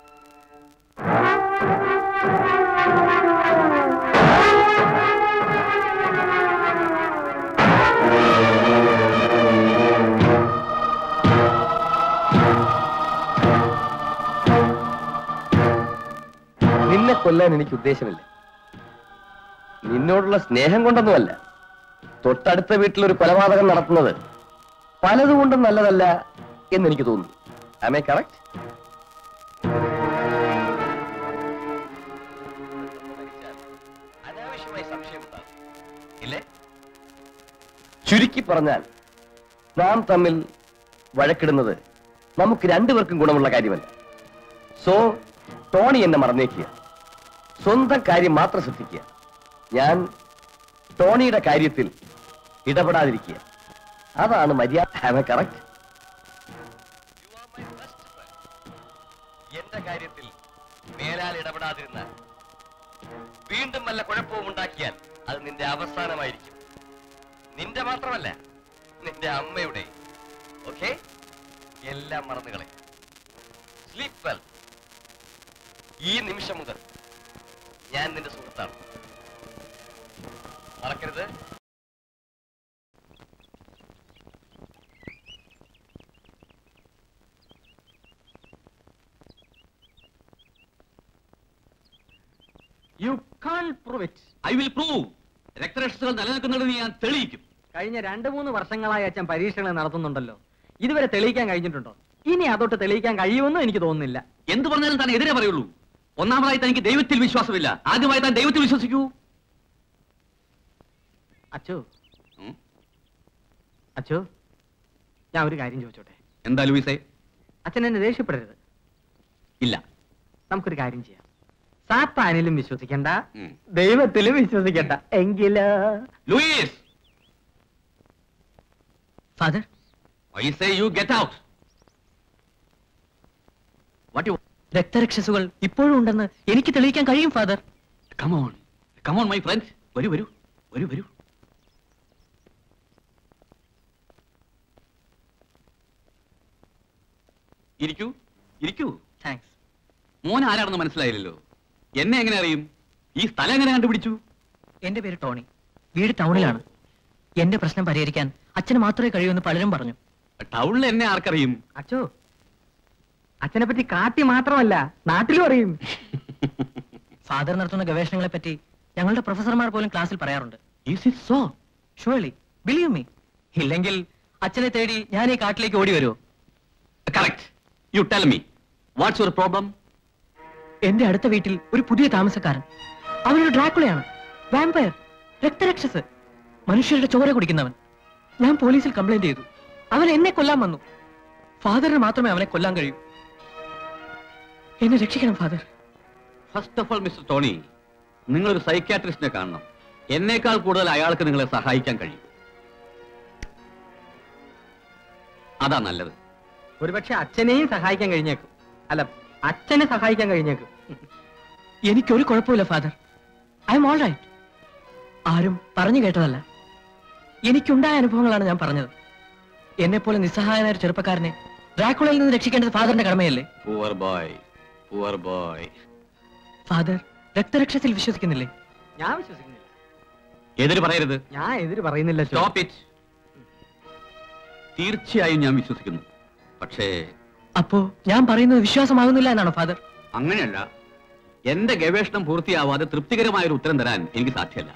നിന്നെ കൊല്ലാൻ എനിക്ക് ഉദ്ദേശമില്ല നിന്നോടുള്ള സ്നേഹം കൊണ്ടൊന്നുമല്ല തൊട്ടടുത്ത വീട്ടിലൊരു കൊലപാതകം നടത്തുന്നത് പലതുകൊണ്ടും നല്ലതല്ല എന്ന് എനിക്ക് തോന്നുന്നു ആമേ കറക്റ്റ് അനാവശ്യമായി സംശയമുണ്ടാകും ഇല്ലേ ചുരുക്കി പറഞ്ഞാൽ നാം തമ്മിൽ വഴക്കിടുന്നത് നമുക്ക് രണ്ടുപേർക്കും ഗുണമുള്ള കാര്യമല്ല സോ ടോണി എന്നെ മറന്നേക്കുക സ്വന്തം കാര്യം മാത്രം ശ്രദ്ധിക്കുക ഞാൻ ടോണിയുടെ കാര്യത്തിൽ ഇടപെടാതിരിക്കുക അതാണ് മര്യാദ കറക്റ്റ് എന്റെ കാര്യത്തിൽ മേലാൽ ഇടപെടാതിരുന്നാൽ വീണ്ടും വല്ല കുഴപ്പവും ഉണ്ടാക്കിയാൽ അത് നിന്റെ അവസാനമായിരിക്കും നിന്റെ മാത്രമല്ല നിന്റെ അമ്മയുടെ ഓക്കെ എല്ലാം മറന്നുകളെ സ്ലീപ് വെൽ ഈ നിമിഷം മുതൽ ഞാൻ നിന്റെ സുഹൃത്താണ് മറക്കരുത് you can prove it I will prove രക്തരക്ഷകൾ നിലനിൽക്കുന്നുണ്ടെന്ന് ഞാൻ തെളിയിക്കും കഴിഞ്ഞ രണ്ട് മൂന്ന് വർഷങ്ങളായി അച്ഛൻ പരീക്ഷകൾ നടത്തുന്നുണ്ടല്ലോ ഇതുവരെ തെളിയിക്കാൻ കഴിഞ്ഞിട്ടുണ്ടോ ഇനി അതൊട്ട് തെളിയിക്കാൻ കഴിയുമെന്നും എനിക്ക് തോന്നുന്നില്ല എന്ത് പറഞ്ഞാലും താൻ എതിരെ പറയുള്ളൂ ഒന്നാമതായി തനിക്ക് ദൈവത്തിൽ വിശ്വാസമില്ല ആദ്യമായി താൻ ദൈവത്തിൽ വിശ്വസിക്കൂ അച്ചു അച്ഛോ ഞാൻ ഒരു കാര്യം ചോദിച്ചോട്ടെ എന്താ ലൂയിസേ അച്ഛൻ എന്നെ ദേഷ്യപ്പെടരുത് ഇല്ല നമുക്കൊരു കാര്യം ചെയ്യാം സാത്താനിലും വിശ്വസിക്കണ്ട ഉം. ദൈവത്തിലും വിശ്വസിക്കണ്ട എങ്കില് Louis father I say you get out what you രക്തരക്ഷസുകൾ ഇപ്പോഴും ഉണ്ടെന്ന് എനിക്ക് തെളിയിക്കാൻ കഴിയും father come on come on my friend വരൂ വരൂ വരൂ വരൂ ഇരിക്കൂ ഇരിക്കൂ താങ്ക്സ് മോൻ ആരാണെന്ന് മനസ്സിലായില്ലല്ലോ എന്നെ എങ്ങനെ അറിയും ഈ സ്ഥലം എങ്ങനെ കണ്ടുപിടിച്ചു എന്റെ പേര് ടോണി വീട് ടൗണിലാണ് എന്റെ പ്രശ്നം പരിഹരിക്കാൻ അച്ഛന് മാത്രമേ കഴിയൂ എന്ന് പലരും പറഞ്ഞു ടൗണിൽ എന്നെ ആർക്കറിയും അച്ഛോ അച്ഛനെ പറ്റി കാട്ടി മാത്രമല്ല നാട്ടിലും അറിയും ഫാദർ നടത്തുന്ന ഗവേഷണങ്ങളെ പറ്റി ഞങ്ങളുടെ പ്രൊഫസർമാർ പോലും ക്ലാസ്സിൽ പറയാറുണ്ട് is it so surely believe me ഇല്ലെങ്കിൽ അച്ഛനെ തേടി ഞാൻ ഈ കാട്ടിലേക്ക് ഓടി വരുമോ correct you tell me what's your problem എന്റെ അടുത്ത വീട്ടിൽ ഒരു പുതിയ താമസക്കാരൻ അവനൊരു ഡ്രാക്കുളയാണ് വാമ്പയർ രക്തരക്ഷസ് മനുഷ്യരുടെ ചോര കുടിക്കുന്നവൻ ഞാൻ പോലീസിൽ കംപ്ലൈന്റ് ചെയ്തു അവൻ എന്നെ കൊല്ലാൻ വന്നു ഫാദറിന് മാത്രമേ അവനെ കൊല്ലാൻ കഴിയൂ എന്നെ രക്ഷിക്കണം father first of all mister Tony നിങ്ങളൊരു സൈക്യാട്രിസ്റ്റിനെ കാണണം എന്നേക്കാൾ കൂടുതൽ അയാൾക്ക് നിങ്ങളെ സഹായിക്കാൻ കഴിയും അതാ നല്ലത് ഒരുപക്ഷെ അച്ഛനെയും സഹായിക്കാൻ കഴിഞ്ഞേക്കും അല്ല അച്ഛനെ സഹായിക്കാൻ കഴിഞ്ഞേക്കും എനിക്കൊരു കുഴപ്പമില്ല father I'm all right ആരും പറഞ്ഞു കേട്ടതല്ല എനിക്കുണ്ടായ അനുഭവങ്ങളാണ് ഞാൻ പറഞ്ഞത് എന്നെ പോലെ നിസ്സഹായനായ ഒരു ചെറുപ്പക്കാരനെ ഡ്രാക്കുളയിൽ നിന്ന് രക്ഷിക്കേണ്ടത് ഫാദറിന്റെ കടമയല്ലേ poor boy poor boy father രക്തരക്ഷത്തിൽ വിശ്വസിക്കുന്നില്ലേ ഞാൻ വിശ്വസിക്കുന്നില്ല എതിര് പറയരുത് ഞാൻ എതിര് പറയുന്നില്ല അച്ഛോ. സ്റ്റോപ്പ് ഇറ്റ് തീർച്ചയായും ഞാൻ വിശ്വസിക്കുന്നു പക്ഷേ അപ്പോ ഞാൻ പറയുന്നത് വിശ്വാസമാകുന്നില്ല എന്നാണോ ഫാദർ അങ്ങനെയല്ല എന്റെ ഗവേഷണം പൂർത്തിയാവാതെ തൃപ്തികരമായ ഒരു ഉത്തരം തരാൻ എനിക്ക് സാധ്യമല്ല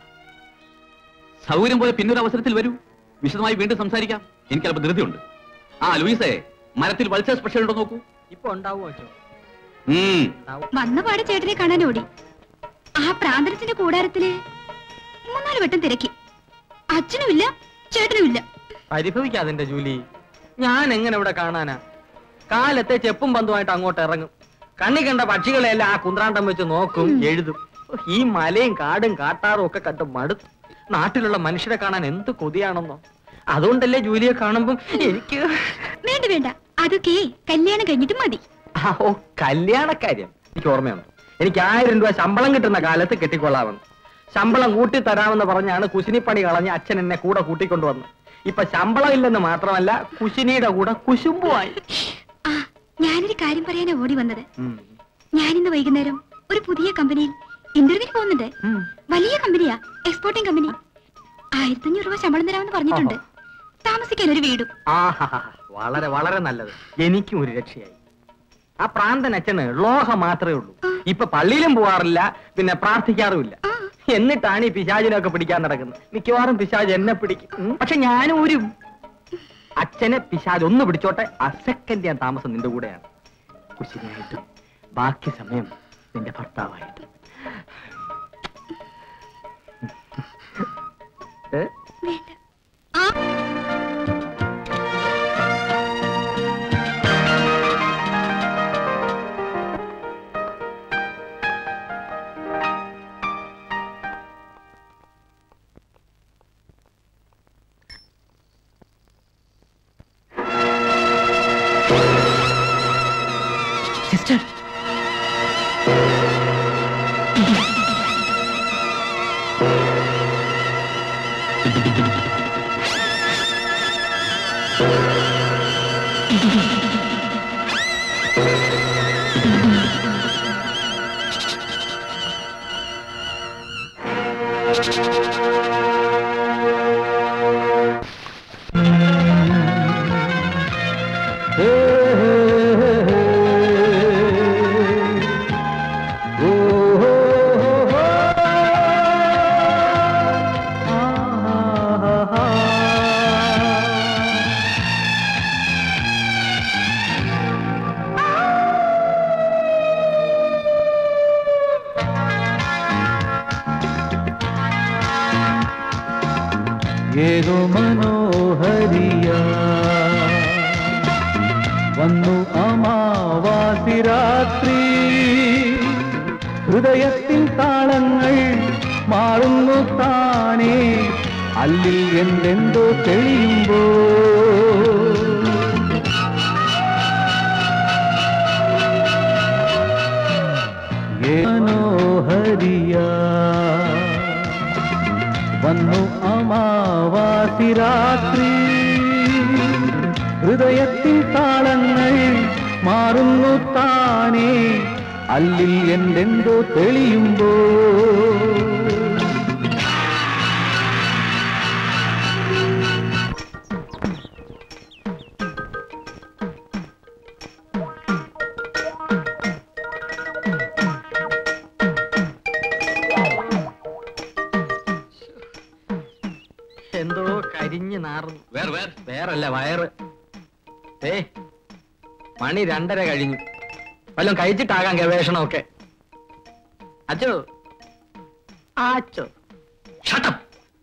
സൗകര്യം പോലെ പിന്നൊരു അവസരത്തിൽ വരൂ വിശദമായി വീണ്ടും സംസാരിക്കാം എനിക്ക് അല്പം ധൃതിയുണ്ട് ആ ലൂയിസേ മരത്തിൽ വത്സ സ്പെഷ്യൽ ഉണ്ടോ നോക്കൂ ഇപ്പൊ ഉണ്ടാവുമോ അച്ഛോ ഉം. വന്ന പാടെ ചേട്ടനെ കാണാൻ ഓടി ആ പ്രാന്തനത്തിന്റെ കൂടാരത്തില് മൂന്നാല് വട്ടം തിരക്കി അച്ഛനുമില്ല ചേട്ടനുമില്ല പരിഭവിക്കാതെ എന്റെ ജൂലി ഞാൻ എങ്ങനെ ഇവിടെ കാണാനാ കാലത്തെ ചെപ്പും പന്തുമായിട്ട് അങ്ങോട്ട് ഇറങ്ങും കണ്ണി കണ്ട പക്ഷികളെല്ലാം ആ കുന്ത്രാണ്ടം വെച്ച് നോക്കും എഴുതും ഓ, ഈ മലയും കാടും കാട്ടാറും ഒക്കെ കണ്ട് മടുത്തു നാട്ടിലുള്ള മനുഷ്യരെ കാണാൻ എന്ത് കൊതിയാണെന്നോ അതുകൊണ്ടല്ലേ ജൂലിയെ കാണുമ്പം എനിക്ക് വേണ്ട വേണ്ട അതൊക്കെ കല്യാണം കഴിഞ്ഞിട്ട് മതി ആ, ഓ കല്യാണക്കാര്യം എനിക്ക് ഓർമ്മയുണ്ട് എനിക്ക് ആയിരം രൂപ ശമ്പളം കിട്ടുന്ന കാലത്ത് കെട്ടിക്കൊള്ളാമെന്ന് ശമ്പളം കൂട്ടി തരാമെന്ന് പറഞ്ഞാണ് കുശിനിപ്പണി കളഞ്ഞ് അച്ഛൻ എന്നെ കൂടെ കൂട്ടിക്കൊണ്ടുവന്ന് ഇപ്പൊ ശമ്പളം ഇല്ലെന്ന് മാത്രമല്ല കുശിനിയുടെ കൂടെ കുശുമ്പുമായി ആ ഞാനൊരു കാര്യം പറയാനാ ഓടി വന്നത് ഞാനിന്ന് വൈകുന്നേരം ഒരു പുതിയ കമ്പനിയിൽ ഇന്റർവ്യൂവിന് പോകുന്നുണ്ട് വലിയ കമ്പനിയാ എക്സ്പോർട്ടിംഗ് കമ്പനി ആയിരത്തഞ്ഞൂറ് രൂപ ശമ്പളം തരാമെന്ന് പറഞ്ഞിട്ടുണ്ട് താമസിക്കാൻ ഒരു വീടും ആഹാ വളരെ വളരെ നല്ലത് എനിക്കും ഒരു രക്ഷയായി ആ പ്രാന്തൻ അച്ഛന് ലോഹ മാത്രമേ ഉള്ളൂ ഇപ്പൊ പള്ളിയിലും പോവാറില്ല പിന്നെ പ്രാർത്ഥിക്കാറുമില്ല എന്നിട്ടാണ് ഈ പിശാചിനൊക്കെ പിടിക്കാൻ നടക്കുന്നത് മിക്കവാറും പിശാജ് എന്നെ പിടിക്കും ഉം. പക്ഷെ ഞാനും ഒരു അച്ഛനെ പിശാജ് ഒന്ന് പിടിച്ചോട്ടെ ആ സെക്കൻഡ് ഞാൻ താമസം നിന്റെ കൂടെയാണ് കുശിനിയായിട്ടും ബാക്കി സമയം നിന്റെ ഭർത്താവായിട്ടും ഏ? വേണ്ട സിസ്റ്റർ ഏതോ മനോഹര മനോഹരിയ വന്നു അമാവാസി രാത്രി ഹൃദയത്തിൻ താളങ്ങൾ മാറുന്നു താനേ അല്ലിൽ എന്തെന്തോ തെളിയുമ്പോ മനോഹരിയ വന്നു അമാവാസി രാത്രി ഹൃദയത്തിൻ താളങ്ങൾ മാറുന്നു താനേ അല്ലിൽ എന്തെന്തോ തെളിയുമ്പോ എന്തോ കരിഞ്ഞു നാറുന്നു വേറെ വേറെ വേറല്ല വയറ് ഏ മണി രണ്ടര കഴിഞ്ഞു വല്ലതും കഴിച്ചിട്ടാകാം ഗവേഷണമൊക്കെ അച്ചോ ആച്ചോ ഷട്ടപ്പ്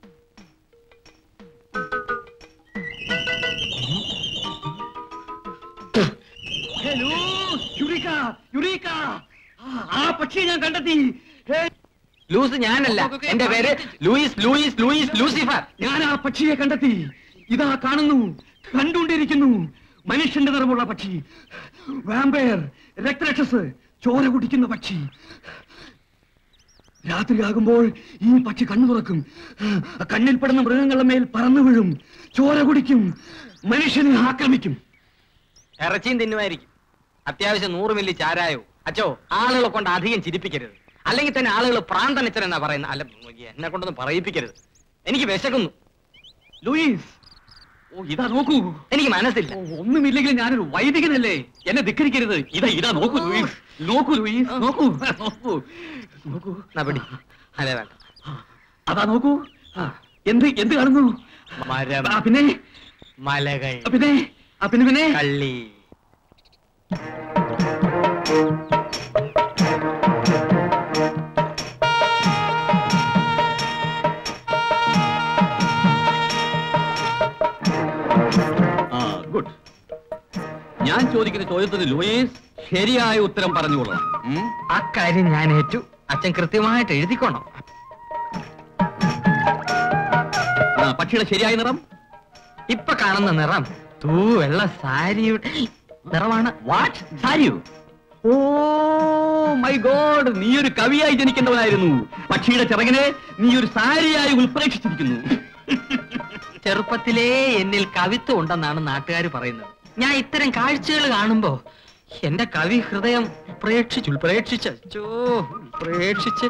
ഹലോ യുറീക്ക യുറീക്ക ആ പക്ഷിയെ ഞാൻ കണ്ടെത്തി ഹേ, ലൂസ് ഞാനല്ല എന്റെ പേര് ലൂയിസ് ലൂയിസ് ലൂയിസ് ലൂസിഫർ ഞാൻ ആ പക്ഷിയെ കണ്ടെത്തി ഇതാ കാണുന്നു കണ്ടുകൊണ്ടിരിക്കുന്നു മനുഷ്യന്റെ നിറമുള്ള പക്ഷി വാമ്പയർ രക്തരക്ഷസ് ചോര കുടിക്കുന്ന പക്ഷി രാത്രിയാകുമ്പോൾ ഈ പക്ഷി കണ്ണു തുറക്കും കണ്ണിൽപ്പെടുന്ന മൃഗങ്ങളുടെ മേൽ പറന്നു വീഴും ചോര കുടിക്കും മനുഷ്യനെ ആക്രമിക്കും ഇറച്ചിയും തിന്നുമായിരിക്കും അത്യാവശ്യം നൂറ് മില്ലി ചാരായോ അച്ചോ ആളുകളെ കൊണ്ട് അധികം ചിരിപ്പിക്കരുത് അല്ലെങ്കിൽ തന്നെ ആളുകൾ പ്രാന്തനച്ചൻ എന്നാ പറയുന്നത് അല്ല എന്നെ കൊണ്ടൊന്നും പറയിപ്പിക്കരുത് എനിക്ക് വിശക്കുന്നു ലൂയിസ് ഓ ഇതാ നോക്കൂ എനിക്ക് മനസ്സില്ല ഒന്നുമില്ലെങ്കിൽ ഞാനൊരു വൈദികനല്ലേ എന്നെ ധിക്കരിക്കരുത് ഇതാ ഇതാ നോക്കൂ ലൂയിസ് നോക്കൂ ലൂയിസ് നോക്കൂ നോക്കൂ നോക്കൂ നപടി അതെ വേണ്ട അതാ നോക്കൂ ആ, എന്ത് എന്ത് കാണുന്നു മരം ആ, പിന്നെ മലകൾ ആ, പിന്നെ ആ, പിന്നെ പിന്നെ കള്ളി ആ ഗുഡ് ഞാൻ ചോദിക്കുന്ന ചോദ്യത്തിന് ലൂയിസ് ശരിയായ ഉത്തരം പറഞ്ഞുകൊള്ളണം ഉം? അക്കാര്യം ഞാൻ ഏറ്റു അച്ഛൻ കൃത്യമായിട്ട് എഴുതിക്കോണം ആ, പക്ഷിയുടെ ശരിയായ നിറം ഇപ്പൊ കാണുന്ന നിറം തൂ വെള്ള സാരിയുടെ നിറമാണ് വാട്ട് സാരിയോ ഓ മൈ ഗോഡ് നീ ഒരു കവിയായി ജനിക്കേണ്ടവനായിരുന്നു പക്ഷിയുടെ ചിറകിനെ നീ ഒരു സാരിയായി ഉൽപ്രേക്ഷിച്ചിരിക്കുന്നു ചെറുപ്പത്തിലേ എന്നിൽ കവിത്വം ഉണ്ടെന്നാണ് നാട്ടുകാർ പറയുന്നത് ഞാൻ ഇത്തരം കാഴ്ചകൾ കാണുമ്പോ എന്റെ കവി ഹൃദയം പ്രേക്ഷിച്ചു പ്രേക്ഷിച്ച് അച്ചോ, പ്രേക്ഷിച്ച്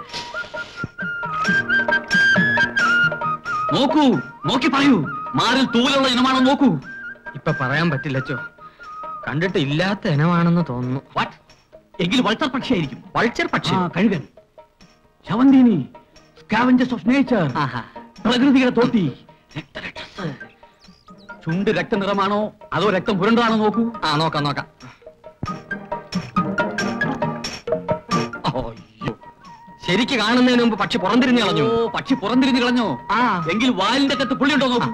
നോക്കൂ നോക്കി പറയൂ മാറിൽ തൂലുള്ള ഇനമാണോ നോക്കൂ ഇപ്പൊ പറയാൻ പറ്റില്ലച്ചോ കണ്ടിട്ട് ഇല്ലാത്ത ഇനമാണെന്ന് തോന്നുന്നു വാട്ട് എങ്കിൽ വൾച്ചർ പക്ഷിയായിരിക്കും വൾച്ചർ പക്ഷി ആ, കഴുകൻ ശവന്തീനി സ്കാവഞ്ചസ് ഓഫ് നേച്ചർ ആഹാ പ്രകൃതിയുടെ തോട്ടി രക്തരക്ഷസ് ചുണ്ട് രക്തനിറമാണോ അതോ രക്തം പുരണ്ടതാണോ നോക്കൂ ആ നോക്കാം നോക്കാം അയ്യോ ശരിക്ക് കാണുന്നതിന് മുമ്പ് പക്ഷി പുറംതിരിഞ്ഞു കളഞ്ഞു ഓ പക്ഷി പുറംതിരിഞ്ഞു കളഞ്ഞോ ആ എങ്കിൽ വാലിന്റെ അകത്ത് പുള്ളിയുണ്ടോ നോക്കൂ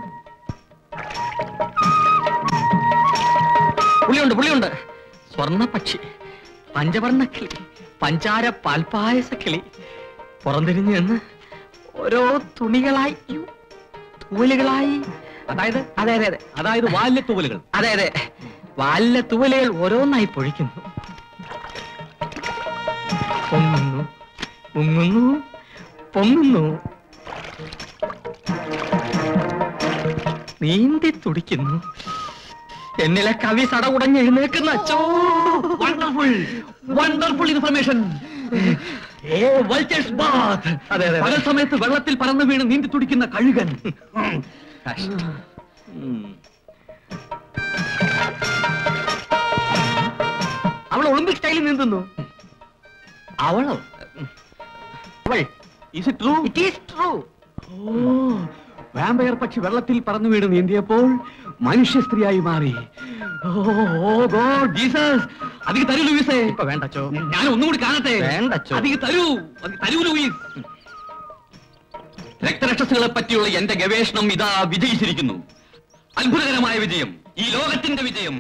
പുള്ളിയുണ്ട് പുള്ളിയുണ്ട് സ്വർണ്ണ പക്ഷി പഞ്ചവർണ്ണ കിളി പഞ്ചാര പാൽപായസ കിളി പുറംതിരിഞ്ഞു നിന്ന് ഓരോ തുണികളായി യ്യോ, തൂവലുകളായി അതായത് അതെ അതെ അതെ അതായത് വാലിലെ തൂവലുകൾ അതെ അതെ വാലിലെ തൂവലുകൾ ഓരോന്നായി പൊഴിക്കുന്നു പൊങ്ങുന്നു പൊങ്ങുന്നു പൊങ്ങുന്നു നീന്തി തുടിക്കുന്നു എന്നിലെ കവി സടകുടഞ്ഞ് എഴുന്നേക്കുന്ന അച്ചോ wonderful wonderful information oh vultures bath അതെ, അതെ. പകൽ സമയത്ത് വെള്ളത്തിൽ പറന്നു വീണ് നീന്തി തുടിക്കുന്ന കഴുകൻ അവൾ ഒളിമ്പിക് സ്റ്റൈലിൽ നീന്തുന്നു അവളോ അവൾ is it true it is true oh vampire പക്ഷി വെള്ളത്തിൽ പറന്നു വീണ് നീന്തിയപ്പോൾ മനുഷ്യ സ്ത്രീയായി മാറി ഓ ഗോഡ് ജീസസ് അധികം തരൂ ലൂയിസേ ഇപ്പൊ വേണ്ടച്ചോ ഞാൻ ഒന്നുകൂടി കാണട്ടെ വേണ്ടച്ചോ. അധികം തരൂ അധികം തരൂ ലൂയിസ് രക്തരക്ഷസുകളെ പറ്റിയുള്ള എന്റെ ഗവേഷണം ഇതാ വിജയിച്ചിരിക്കുന്നു അത്ഭുതകരമായ വിജയം ഈ ലോകത്തിന്റെ വിജയം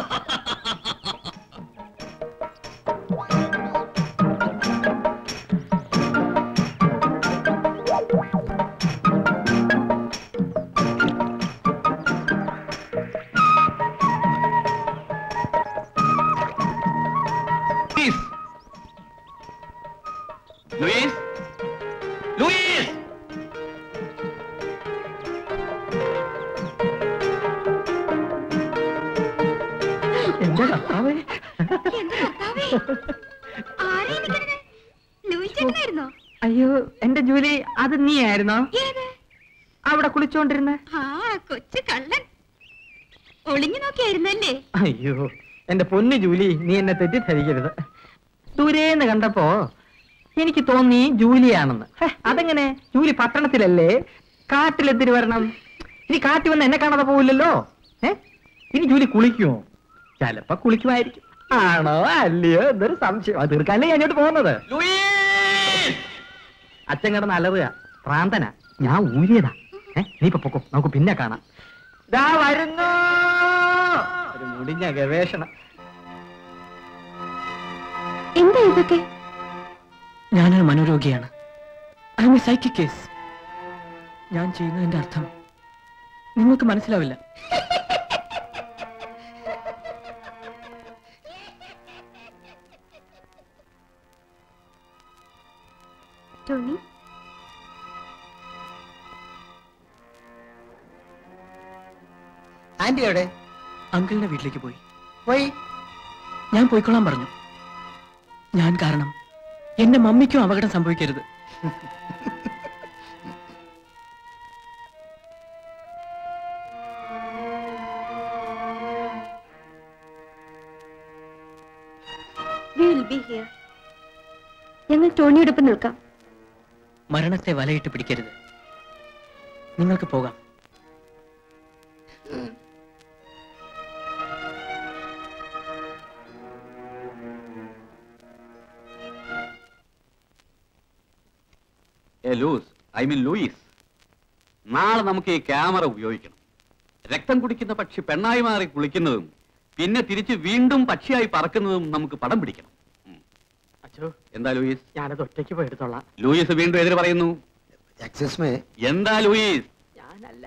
ലൂയിസ് ലൂയിസ് എന്റെ കർത്താവേ ലൂയിസ് ചേട്ടനായിരുന്നോ അയ്യോ എന്റെ ജൂലി അത് നീ ആയിരുന്നോ ഏത് അവിടെ കുളിച്ചോണ്ടിരുന്ന ആ കൊച്ചു കള്ളൻ ഒളിഞ്ഞു നോക്കിയായിരുന്നല്ലേ അയ്യോ എന്റെ പൊന്നു ജൂലി നീ എന്നെ തെറ്റിദ്ധരിക്കരുത് ദൂരേന്ന് കണ്ടപ്പോ എനിക്ക് തോന്നി ജൂലിയാണെന്ന് ഹെ, അതെങ്ങനെ ജൂലി പട്ടണത്തിലല്ലേ കാട്ടിലെത്തിരി വരണം ഇനി കാട്ടി വന്ന് എന്നെ കാണാതെ പോവില്ലല്ലോ ഏ ഇനി ജൂലി കുളിക്കുമോ ചിലപ്പോ കുളിക്കുമായിരിക്കും ആണോ അല്ലയോ എന്നൊരു സംശയം അത് തീർക്കാനല്ലേ ഞാൻ ഇങ്ങോട്ട് പോകുന്നത് അച്ഛൻ കിടന്ന് അലറുക പ്രാന്തന ഞാൻ ഊരിയതാ ഏ നീ ഇപ്പൊ പൊക്കോ നമുക്ക് പിന്നെ കാണാം ദാ വരുന്നു ഒരു മുടിഞ്ഞ ഗവേഷണം എന്താ ഇതൊക്കെ ഞാനൊരു മനോരോഗിയാണ് I'm a psychic case ഞാൻ ചെയ്യുന്നതിന്റെ അർത്ഥം നിങ്ങൾക്ക് മനസ്സിലാവില്ല ടോണി ആന്റി എവിടെ അങ്കിളിന്റെ വീട്ടിലേക്ക് പോയി പോയി ഞാൻ പോയിക്കൊള്ളാൻ പറഞ്ഞു ഞാൻ കാരണം എന്റെ മമ്മിക്കും അപകടം സംഭവിക്കരുത് വി വിൽ ബി ഹിയർ ഞങ്ങൾ ടോണിയോടൊപ്പം നിൽക്കാം മരണത്തെ വലയിട്ട് പിടിക്കരുത് നിങ്ങൾക്ക് പോകാം ഏ ലൂസ് ഐ മീൻ ലൂയിസ് നാളെ നമുക്ക് ഈ ക്യാമറ ഉപയോഗിക്കണം രക്തം കുടിക്കുന്ന പക്ഷി പെണ്ണായി മാറി കുളിക്കുന്നതും പിന്നെ തിരിച്ച് വീണ്ടും പക്ഷിയായി പറക്കുന്നതും നമുക്ക് പടം പിടിക്കണം ഉം. അച്ഛോ എന്താ ലൂയിസ് ഞാനത് ഒറ്റയ്ക്ക് പോയി എടുത്തോളാം ലൂയിസ് വീണ്ടും എതിര് പറയുന്നു എക്സ്ക്യൂസ് മീ എന്താ ലൂയിസ് ഞാനല്ല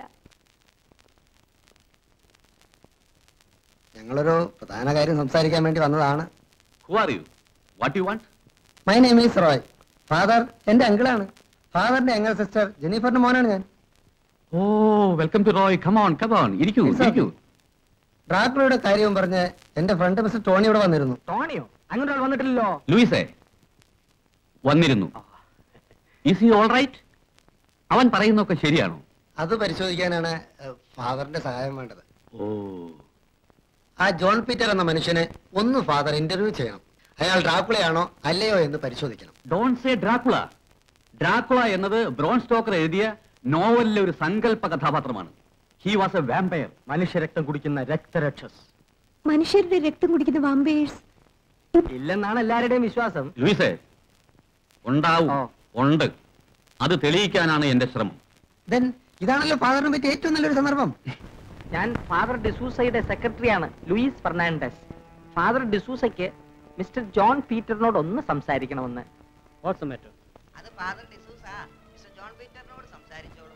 ഞങ്ങളൊരു പ്രധാന കാര്യം സംസാരിക്കാൻ വേണ്ടി വന്നതാണ് who are you what you want my name is Roy father എന്റെ അങ്കിളാണ് ഫാദറിന്റെ എങ്ങൽ സിസ്റ്റർ ജെനിഫറിന്റെ മോനാണ് ഞാൻ oh welcome to Roy come on come on ഇരിക്കൂ Yes, sir. ഇരിക്കൂ ഡ്രാക്കുളയുടെ കാര്യവും പറഞ്ഞ് എന്റെ ഫ്രണ്ട് മിസ്റ്റർ ടോണി ഇവിടെ വന്നിരുന്നു ടോണിയോ അങ്ങനെ ഒരാൾ വന്നിട്ടില്ലല്ലോ ലൂയിസേ വന്നിരുന്നു ഈസ് ഹി ഓൾ റൈറ്റ് അവൻ പറയുന്നൊക്കെ ശരിയാണോ അത് പരിശോധിക്കാനാണ് ഏഹ്, ഫാദറിന്റെ സഹായം വേണ്ടത് ഓ ആ ജോൺ പീറ്റർ എന്ന മനുഷ്യനെ ഒന്ന് ഫാദർ ഇന്റർവ്യൂ ചെയ്യണം അയാൾ ഡ്രാക്കുളയാണോ അല്ലയോ എന്ന് പരിശോധിക്കണം ഡോൺ സേ ഡ്രാക്കുള ഡ്രാക്കുള എന്നത് ബ്രോൺ സ്റ്റോക്കർ എഴുതിയ നോവലിലെ ഒരു സങ്കല്പ കഥാപാത്രമാണ് ഹി വാസ് എ വാമ്പയർ മനുഷ്യരക്തം കുടിക്കുന്ന രക്തരക്ഷസ് മനുഷ്യരുടെ രക്തം കുടിക്കുന്ന വാമ്പേഴ്സ് ഇല്ലെന്നാണ് എല്ലാവരുടെയും വിശ്വാസം ലൂയിസേ ഉണ്ടാവും ഉണ്ട് അത് തെളിയിക്കാനാണ് എന്റെ ശ്രമം ദെൻ ഇതാണല്ലോ ഫാദറിനെ പറ്റി ഏറ്റവും നല്ലൊരു സന്ദർഭം ഞാൻ ഫാദർ ഡിസൂസയുടെ സെക്രട്ടറിയാണ് ലൂയിസ് ഫെർണാണ്ടസ് ഫാദർ ഡിസൂസയ്ക്ക് മിസ്റ്റർ ജോൺ പീറ്ററിനോട് ഒന്ന് സംസാരിക്കണമെന്ന് വാട്സ് മാറ്റർ അത് ഫാദർ ഡിസൂസ മിസ്റ്റർ ജോൺ പീറ്ററിനോട് സംസാരിച്ചോളൂ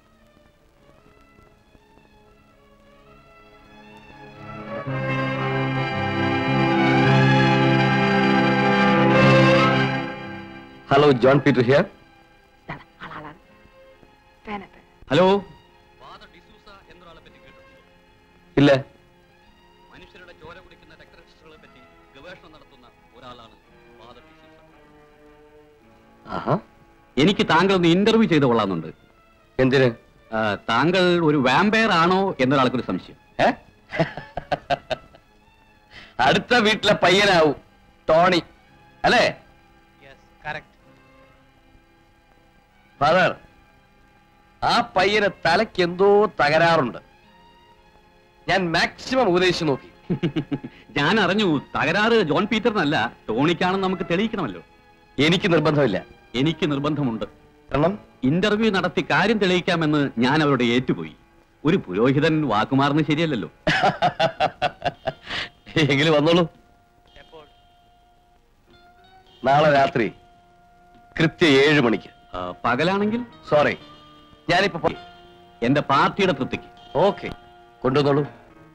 hello John Peter here hello ഇല്ല മനുഷ്യരുടെ ചോര കുടിക്കുന്ന രക്തരക്ഷകളെ പറ്റി ഗവേഷണം നടത്തുന്ന ഒരാളാണ് ഫാദർ ഡിസൂസ ആഹാ എനിക്ക് താങ്കൾ ഒന്ന് ഇന്റർവ്യൂ ചെയ്ത് കൊള്ളാമെന്നുണ്ട് എന്തിന് ആ, താങ്കൾ ഒരു വാമ്പയർ ആണോ എന്നൊരാൾക്കൊരു സംശയം ഏ? അടുത്ത വീട്ടിലെ പയ്യനാവും ടോണി അല്ലേ ഫാദർ ആ പയ്യന് തലയ്ക്ക് എന്തോ തകരാറുണ്ട് ഞാൻ മാക്സിമം ഉപദേശിച്ചു നോക്കി ഞാൻ അറിഞ്ഞു തകരാറ് ജോൺ പീറ്ററിനല്ല ടോണിക്കാണെന്ന് നമുക്ക് തെളിയിക്കണമല്ലോ എനിക്ക് നിർബന്ധമില്ല എനിക്ക് നിർബന്ധമുണ്ട് കാരണം ഇന്റർവ്യൂ നടത്തി കാര്യം തെളിയിക്കാമെന്ന് ഞാൻ അവരോട് ഏറ്റുപോയി ഒരു പുരോഹിതൻ വാക്കുമാറുന്നത് ശരിയല്ലല്ലോ എങ്കിലും വന്നോളൂ നാളെ രാത്രി കൃത്യ ഏഴ് മണിക്ക് ആ, പകലാണെങ്കിൽ സോറി ഞാനിപ്പോ പോ- എന്റെ പാർട്ടിയുടെ തൃപ്തിക്ക് ഓക്കെ കൊണ്ടുവന്നോളൂ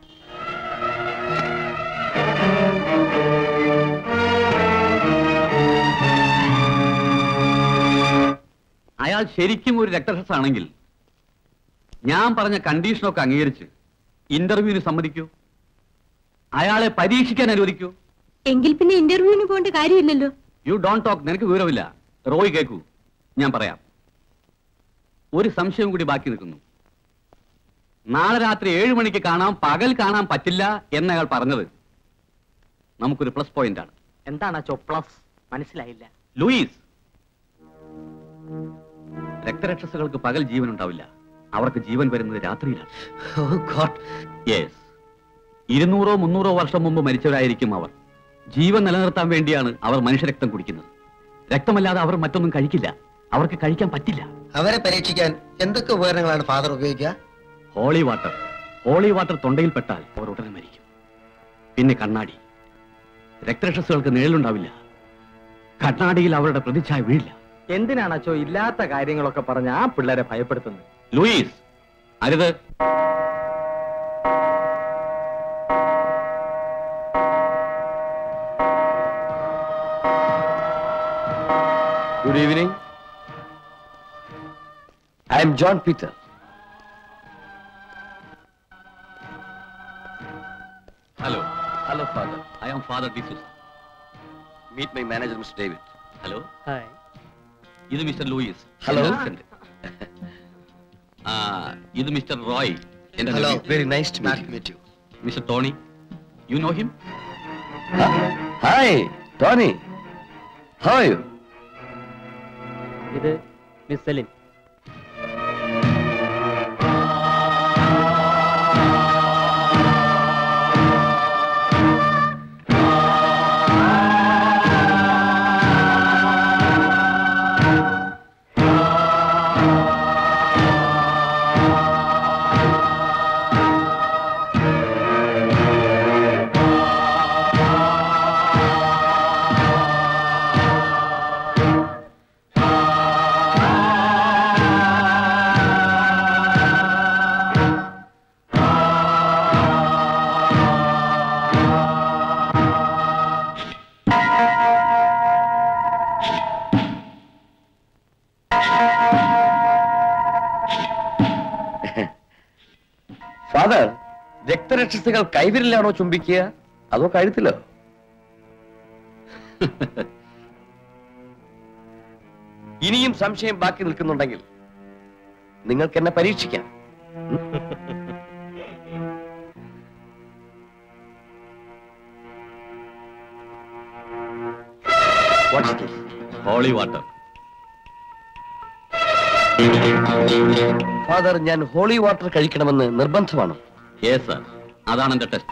അയാൾ ശരിക്കും ഒരു രക്തരക്ഷസ് ആണെങ്കിൽ ഞാൻ പറഞ്ഞ കണ്ടീഷനൊക്കെ അംഗീകരിച്ച് ഇന്റർവ്യൂവിന് സമ്മതിക്കൂ അയാളെ പരീക്ഷിക്കാൻ അനുവദിക്കൂ എങ്കിൽ പിന്നെ ഇന്റർവ്യൂവിന് പോകേണ്ട കാര്യമില്ലല്ലോ യു ഡോണ്ട് ടോക്ക് നിനക്ക് വിവരമില്ല റോയ് കേക്കൂ ഞാൻ പറയാം ഒരു സംശയം കൂടി ബാക്കി നിൽക്കുന്നു നാളെ രാത്രി ഏഴ് മണിക്ക് കാണാം പകൽ കാണാൻ പറ്റില്ല എന്ന് അയാൾ പറഞ്ഞത് നമുക്കൊരു പ്ലസ് പോയിന്റ് ആണ് എന്താണ് അച്ചോ പ്ലസ് മനസ്സിലായില്ല ലൂയിസ് രക്തരക്ഷസുകൾക്ക് പകൽ ജീവൻ ഉണ്ടാവില്ല അവർക്ക് ജീവൻ വരുന്നത് രാത്രിയിലാണ് യെസ് ഇരുന്നൂറോ മുന്നൂറോ വർഷം മുമ്പ് മരിച്ചവരായിരിക്കും അവർ ജീവൻ നിലനിർത്താൻ വേണ്ടിയാണ് അവർ മനുഷ്യരക്തം കുടിക്കുന്നത് രക്തമല്ലാതെ അവർ മറ്റൊന്നും കഴിക്കില്ല അവർക്ക് കഴിക്കാൻ പറ്റില്ല അവരെ പരീക്ഷിക്കാൻ എന്തൊക്കെ ഉപകരണങ്ങളാണ് ഫാദർ ഉപയോഗിക്കുക ഹോളി വാട്ടർ ഹോളി വാട്ടർ തൊണ്ടയിൽ പെട്ടാൽ അവർ ഉടനെ മരിക്കും പിന്നെ കണ്ണാടി രക്തരക്ഷസുകൾക്ക് നിഴലുണ്ടാവില്ല കണ്ണാടിയിൽ അവരുടെ പ്രതിച്ഛായ വീഴില്ല എന്തിനാണ് അച്ചോ ഇല്ലാത്ത കാര്യങ്ങളൊക്കെ പറഞ്ഞ് ആ പിള്ളേരെ ഭയപ്പെടുത്തുന്നത് ലൂയിസ് അരുത് good evening I'm John Peter hello hello father I am father D'Souza meet my manager mister David hello hi ഇത് മിസ്റ്റർ ലൂയിസ് Hello. എന്റെ assistant. ആ ഇത് മിസ്റ്റർ റോയ് എന്റെ Hello. Very nice to meet you mister Tony you know him hi Tony how you ഇത് miss Celine father രക്തരക്ഷസുകൾ കൈവിരലാണോ ചുംബിക്കുക അതോ കഴുത്തിലോ ഇനിയും സംശയം ബാക്കി നിൽക്കുന്നുണ്ടെങ്കിൽ നിങ്ങൾക്ക് എന്നെ പരീക്ഷിക്കാം What's this? Holy water father ഞാൻ ഹോളി വാട്ടർ കഴിക്കണമെന്ന് നിർബന്ധമാണ് യെസ് സർ അതാണ് എന്റെ ടെസ്റ്റ്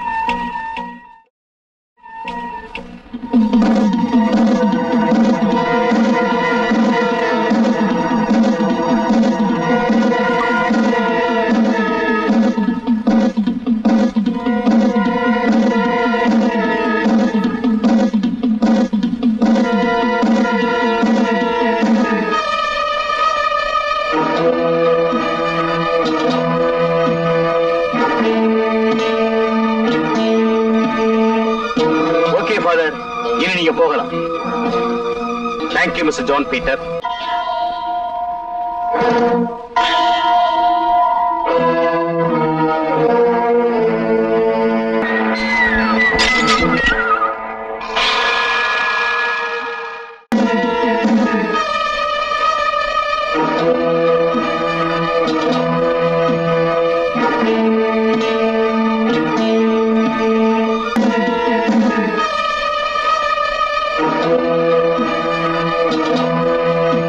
ஓகே ஃபாதர் இனி நீங்க போகலாம் thank you mister John Peter Thank you.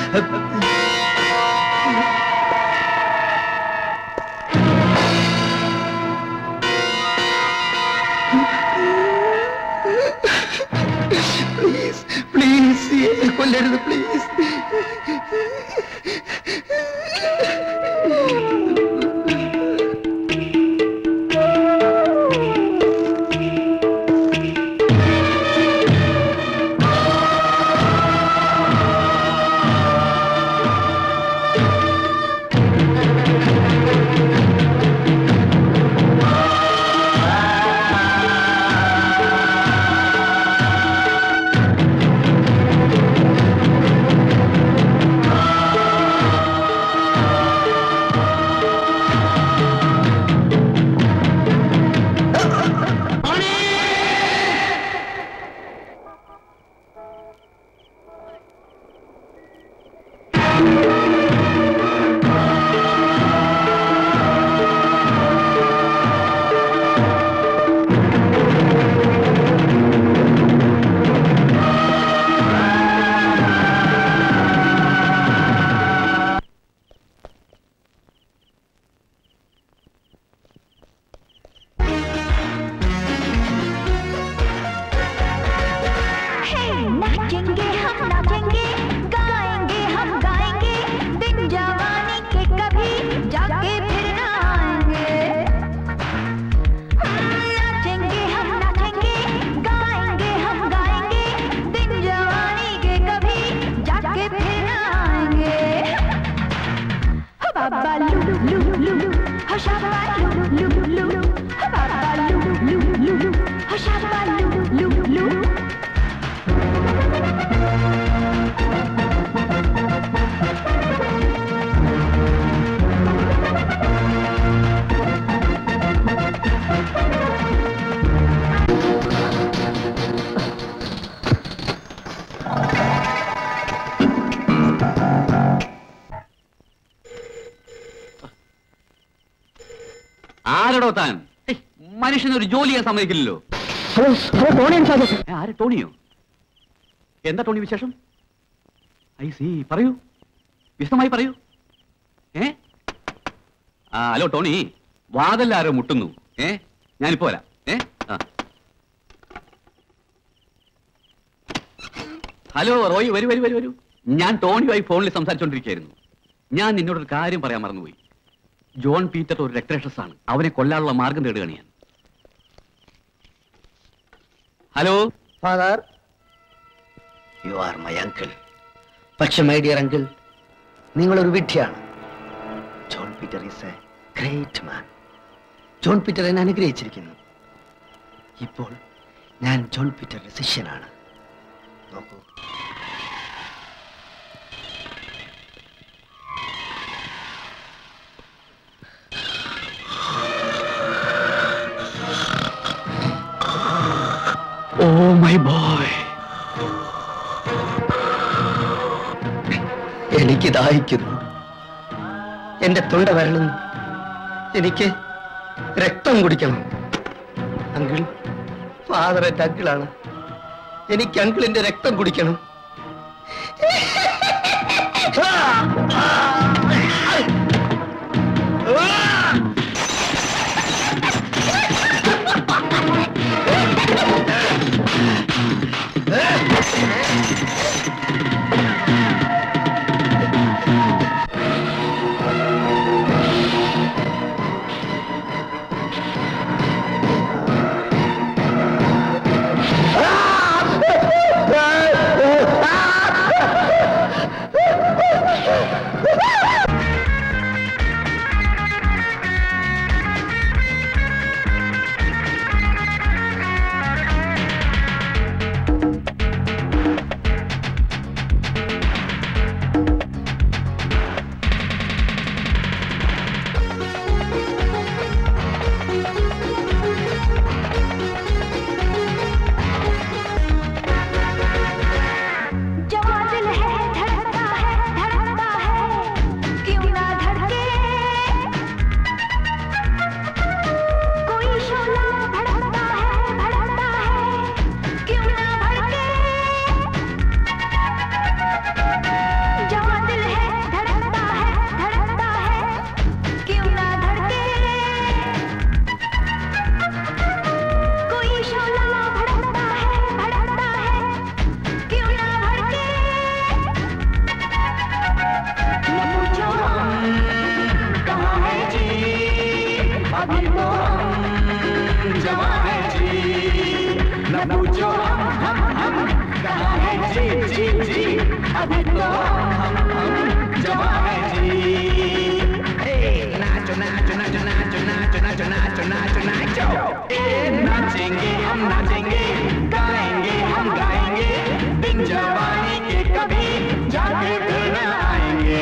Please please എന്നെ കൊല്ലരുത് പ്ലീസ് नाचेंगे हम नाचेंगे गाएंगे हम गाएंगे दिन जवानी के कभी जाके फिर ना आएंगे नाचेंगे हम नाचेंगे गाएंगे हम गाएंगे दिन जवानी के कभी जाके फिर ना आएंगे बाबा लू लू लू हो शाबा लू लू लू बाबा लू लू लू हो शाबा लू लू लू ആരടോ താൻ ഹേയ്, മനുഷ്യനൊരു ജോലി ചെയ്യാൻ സമ്മതിക്കില്ലല്ലോ ഹലോ ഹലോ ടോണിയാണ് സാർ ഏ, ആര് ടോണിയോ എന്താ ടോണി വിശേഷം ഐ സി പറയൂ വിശദമായി പറയൂ ഏ ആ ഹലോ ടോണി വാതല്ലാരോ മുട്ടുന്നു ഏ ഞാനിപ്പോ വരാം ഏ ആ ഹലോ റോയ് വരൂ വരൂ വരൂ വരൂ ഞാൻ ടോണിയുമായി ഫോണിൽ സംസാരിച്ചുകൊണ്ടിരിക്കുകയായിരുന്നു ഞാൻ നിന്നോടൊരു കാര്യം പറയാൻ മറന്നുപോയി ജോൺ പീറ്റർ ഒരു രക്തരക്ഷസ് ആണ് അവനെ കൊല്ലാനുള്ള മാർഗം തേടുകയാണ് ഞാൻ hello father you are my uncle പക്ഷെ മൈ ഡിയർ അങ്കിൾ നിങ്ങളൊരു വിഡ്ഢിയാണ് John Peter is a great man John Peter എന്നെ അനുഗ്രഹിച്ചിരിക്കുന്നു ഇപ്പോൾ ഞാൻ ജോൺ പീറ്ററുടെ ശിഷ്യനാണ് നോക്കൂ ഓ മൈ ബോയ് എനിക്ക് ദാഹിക്കുന്നു എന്റെ തൊണ്ട വരളുന്നു എനിക്ക് രക്തം കുടിക്കണം അങ്കിൾ ഫാദർ എന്റെ അങ്കിളാണ് എനിക്ക് അങ്കിളിന്റെ രക്തം കുടിക്കണം जी जी अभी तो हम हम जवा है जी ए, नाचो नाचो नाचो नाचो नाचो नाचो नाचो नाचो नाचो ए, नाचेंगे हम नाचेंगे गाएंगे हम गाएंगे दिन जवानी के कभी जाके फिर न आएंगे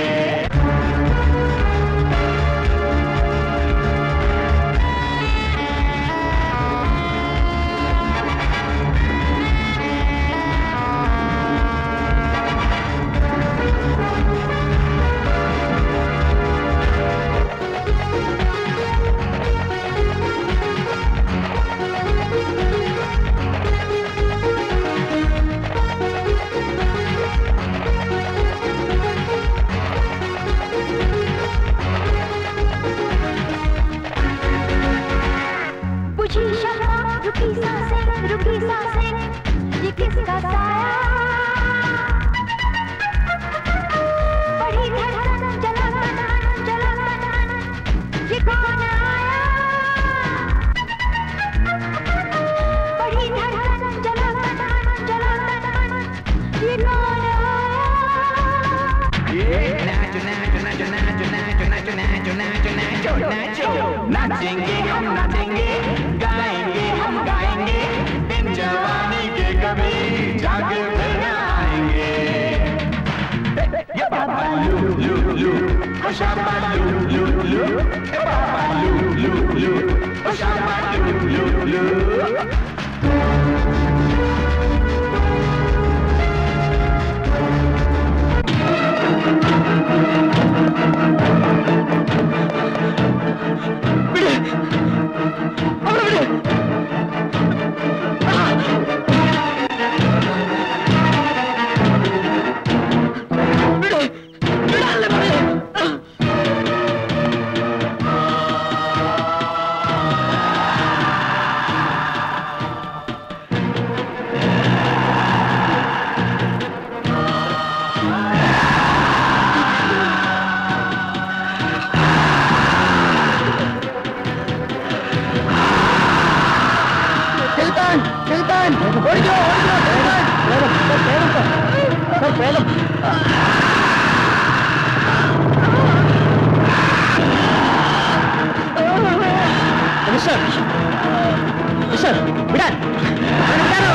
बुझी शमा रुकी सांसें रुकी सांसें ये किसका साया बड़ी धड़कन जला तन जला तन ये कौन आया बड़ी धड़कन जला तन जला तन ये कौन नाचो नाचो नाचो नाचो नाचो नाचो नाचो नाचो नाचो नाचो नाचेंगे हम नाचेंगे गाएंगे हम गाएंगे दिन जवानी के कभी जाके फिर न आएंगे ये बाबा लू लू लू ओ शाबा लू लू लू ए बाबा लू लू लू ओ शाबा लू लू लू സുൽത്താൻ സുൽത്താൻ ഓടിക്കോ ഓടിക്കോ സുൽത്താൻ വേഗം വേഗം സർ വേഗം മിസ്റ്റർ മിസ്റ്റർ വിടാൻ അവനെ വിടാനോ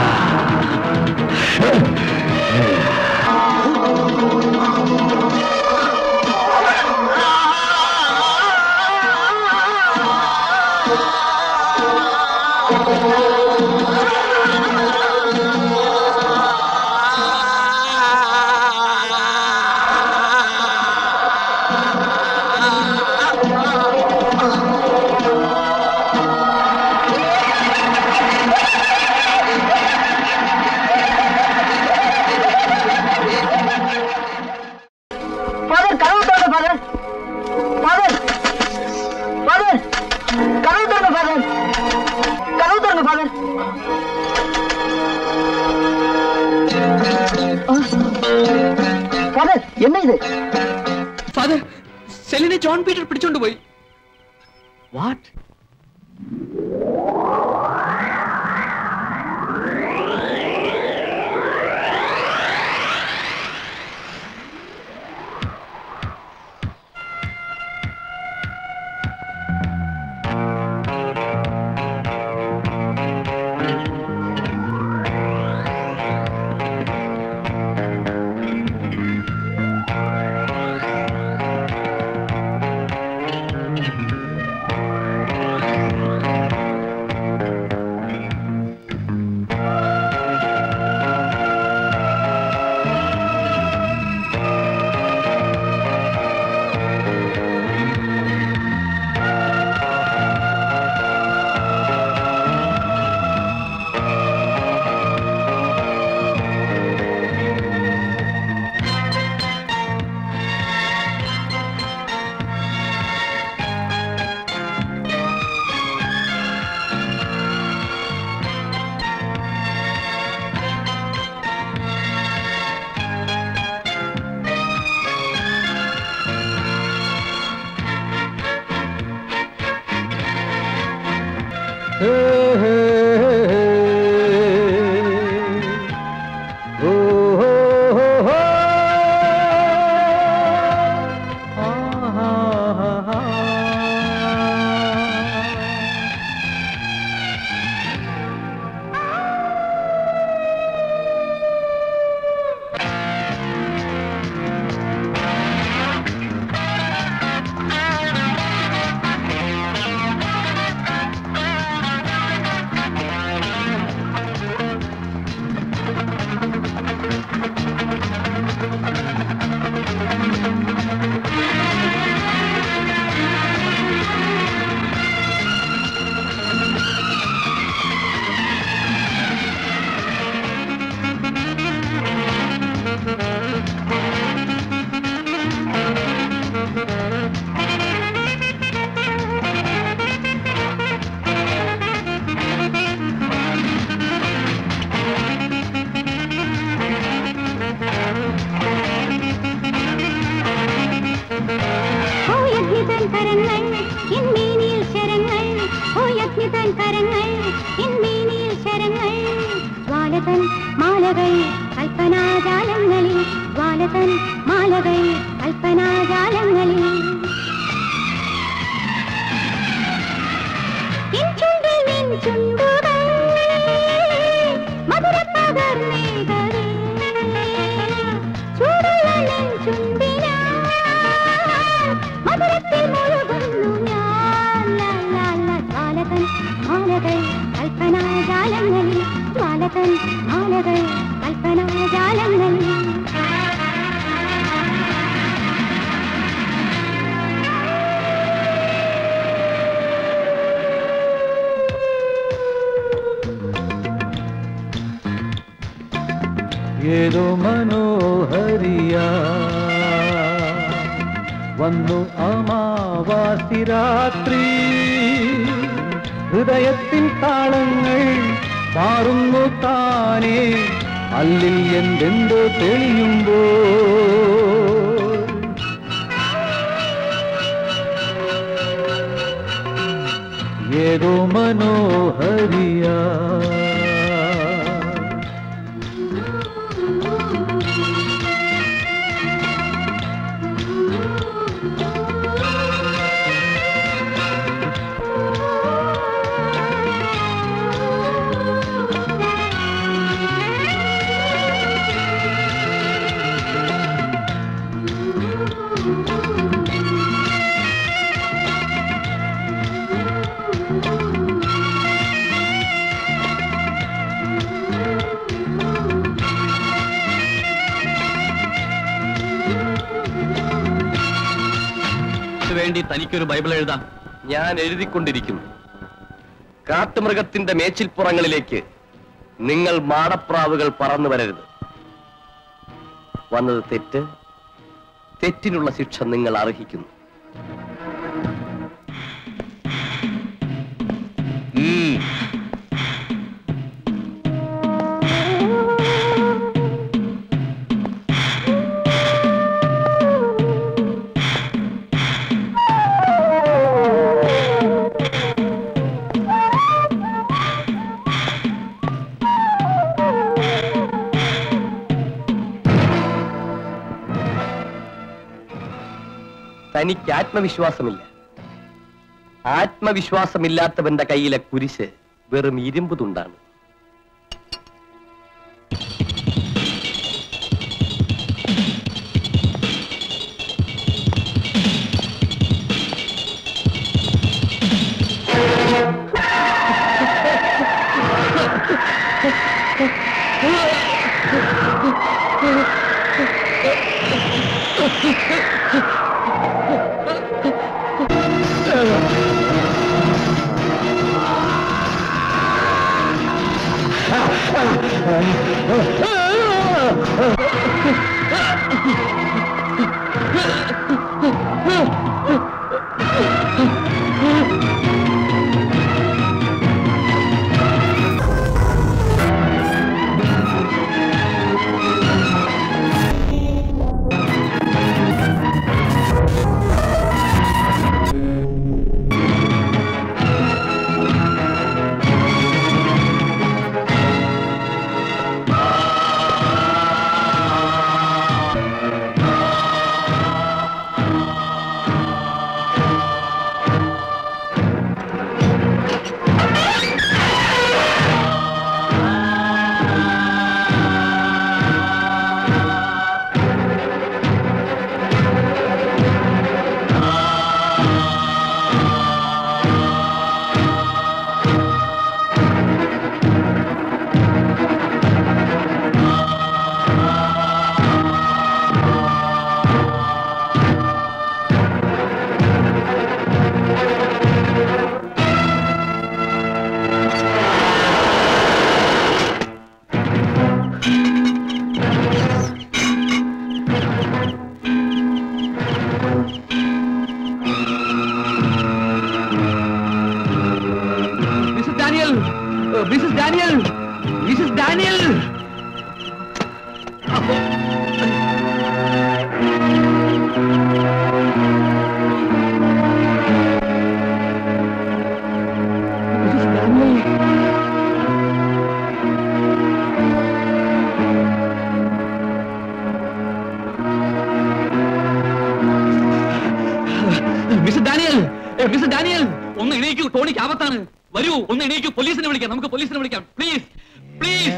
ഫാദർ കടവ് തുറന്നു ഫാദർ ഫാദർ ഫാദർ കടവ് തുറന്നു ഫാദർ കടവ് തുറന്നു ഫാദർ ഫാദർ എന്നാ ഇത് ഫാദർ സെലിനെ ജോൺ പീറ്റർ പിടിച്ചോണ്ട് പോയി വാട്ട് തൻ കരങ്ങൾ എന്നീനിൽ ശരങ്ങൾ ജ്വാലതൻ മാലകൾ കൽപ്പനാജാലങ്ങളിൽ ജ്വാലതൻ മാലകൾ കൽപ്പനാജാലങ്ങളിൽ നിൻ ചുണ്ടിൽ നിൻ ചുണ്ടുകൾ മധുരപ്പകർന്നേകവേ ചൂടുള്ള നിൻ ചുണ്ടിനാൽ മധുരത്തിൽ മുഴുകുന്നു ഞാൻ ലാ, ലാ, ലാ. ജ്വാലതൻ മാലകൾ കൽപ്പനാജാലങ്ങളിൽ ജ്വാലതൻ മാലകൾ കൽപ്പനാജാലങ്ങളിൽ ഏതോ മനോഹരിയ വന്നു അമാവാസി രാത്രി ഹൃദയത്തിൻ താളങ്ങൾ മാറുന്നു താനേ അല്ലിൽ എന്തെന്തോ തെളിയുമ്പോ ഏതോ മനോഹരിയ വേണ്ടി തനിക്കൊരു ബൈബിൾ എഴുതാം ഞാൻ എഴുതിക്കൊണ്ടിരിക്കുന്നു കാട്ടുമൃഗത്തിന്റെ മേച്ചിൽപ്പുറങ്ങളിലേക്ക് നിങ്ങൾ മാടപ്രാവുകൾ പറന്നു വരരുത് വന്നത് തെറ്റ് തെറ്റിനുള്ള ശിക്ഷ നിങ്ങൾ അർഹിക്കുന്നു ഉം. തനിക്ക് ആത്മവിശ്വാസമില്ല ആത്മവിശ്വാസമില്ലാത്തവന്റെ കയ്യിലെ കുരിശ് വെറും ഇരുമ്പ് തുണ്ടാണ് Mrs. Daniel! Uh, Mrs. Daniel! Mrs. Daniel! Mrs. എണീക്കൂ ഒന്ന് എണീക്കൂ പോലീസിനെ വിളിക്കാം നമുക്ക് പോലീസിനെ വിളിക്കാം പ്ലീസ് പ്ലീസ്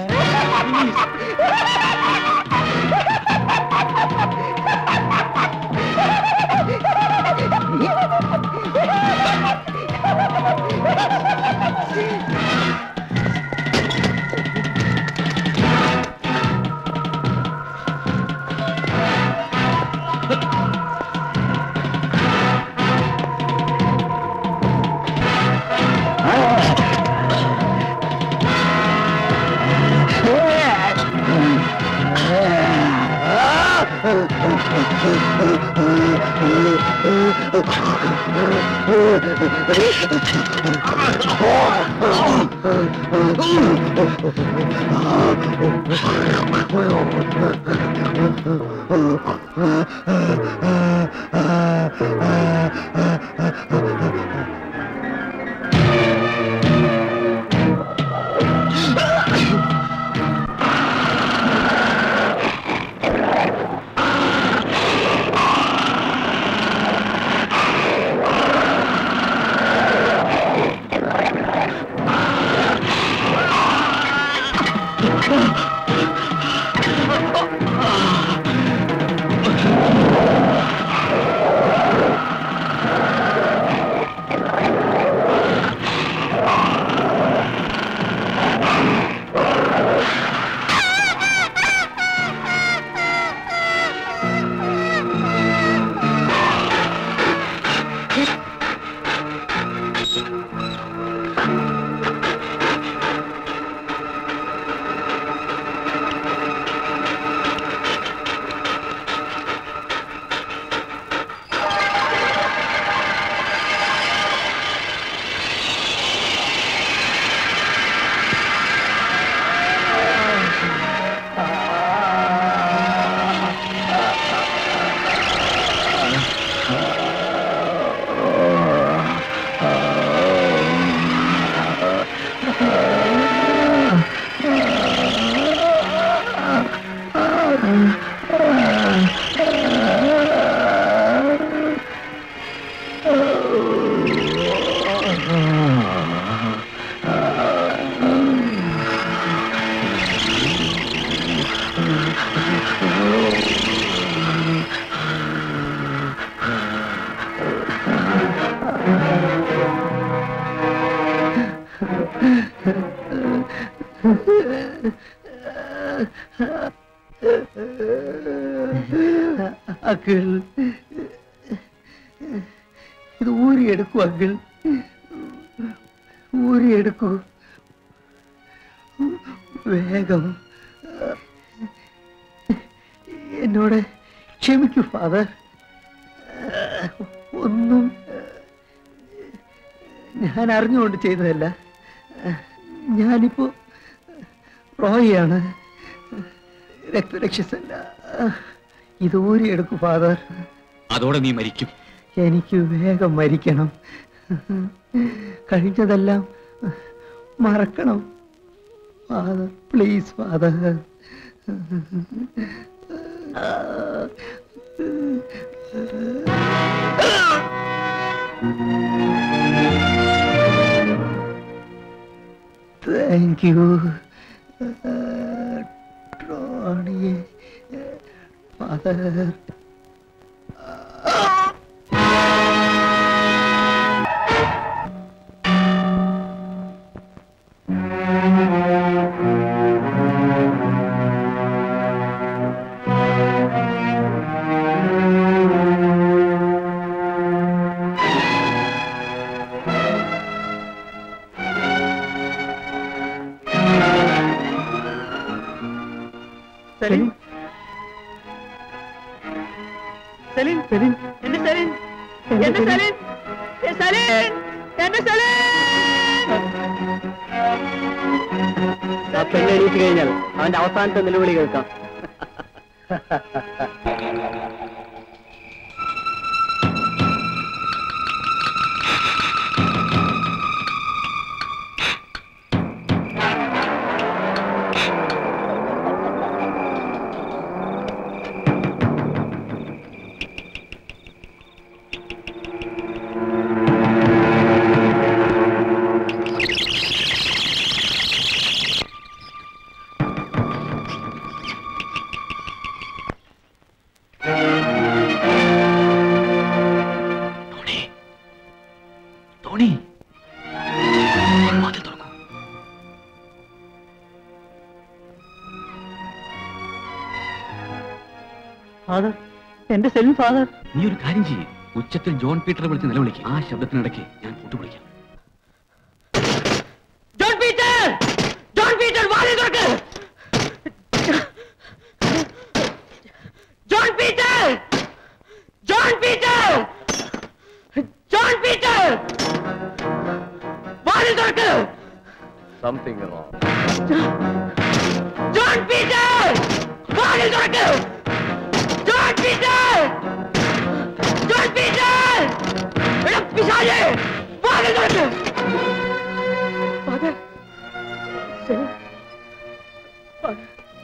അങ്കിൾ ഇത് ഊരിയെടുക്കൂ അങ്കിൾ ഊരിയെടുക്കൂ വേഗം എന്നോട് ക്ഷമിക്കൂ ഫാദർ ഒന്നും ഞാൻ അറിഞ്ഞുകൊണ്ട് ചെയ്തതല്ല ഞാനിപ്പോ റോയിയാണ് രക്തരക്ഷസല്ല ഇത് ഊരിയെടുക്കൂ ഫാദർ അതോടെ നീ മരിക്കും എനിക്ക് വേഗം മരിക്കണം കഴിഞ്ഞതെല്ലാം മറക്കണം father please father thank you ട്രോണിയെ ഫാദർ സലീം സലീം സലീം എന്റെ സലീം എന്റെ സലീം ഏ, സലീം എന്റെ സലീം ആ പെണ്ണ് എണീറ്റ് കഴിഞ്ഞാൽ അവന്റെ അവസാനത്തെ നിലവിളി കേൾക്കാം ഫാദർ എന്റെ സെലിൻ ഫാദർ നീ ഒരു കാര്യം ചെയ്യ് ഉച്ചത്തിൽ ജോൺ പീറ്ററെ വിളിച്ച് നിലവിളിക്കും ആ ശബ്ദത്തിനിടയ്ക്ക് ഞാൻ പൂട്ട് വിളിക്കാം ജോൺ പീറ്റർ ജോൺ പീറ്റർ വാതിൽ തുറക്ക് John Peter John Peter John Peter വാതിൽ തുറക്ക് സംതിങ് റോങ് ജോൺ പീറ്റർ വാതിൽ തുറക്ക് ജോൺ പീറ്റർ ജോൺ പീറ്റർ എടാ പിശാചേ വാതിൽ തുറക്ക് ഫാദർ സെലിൻ ഫാദർ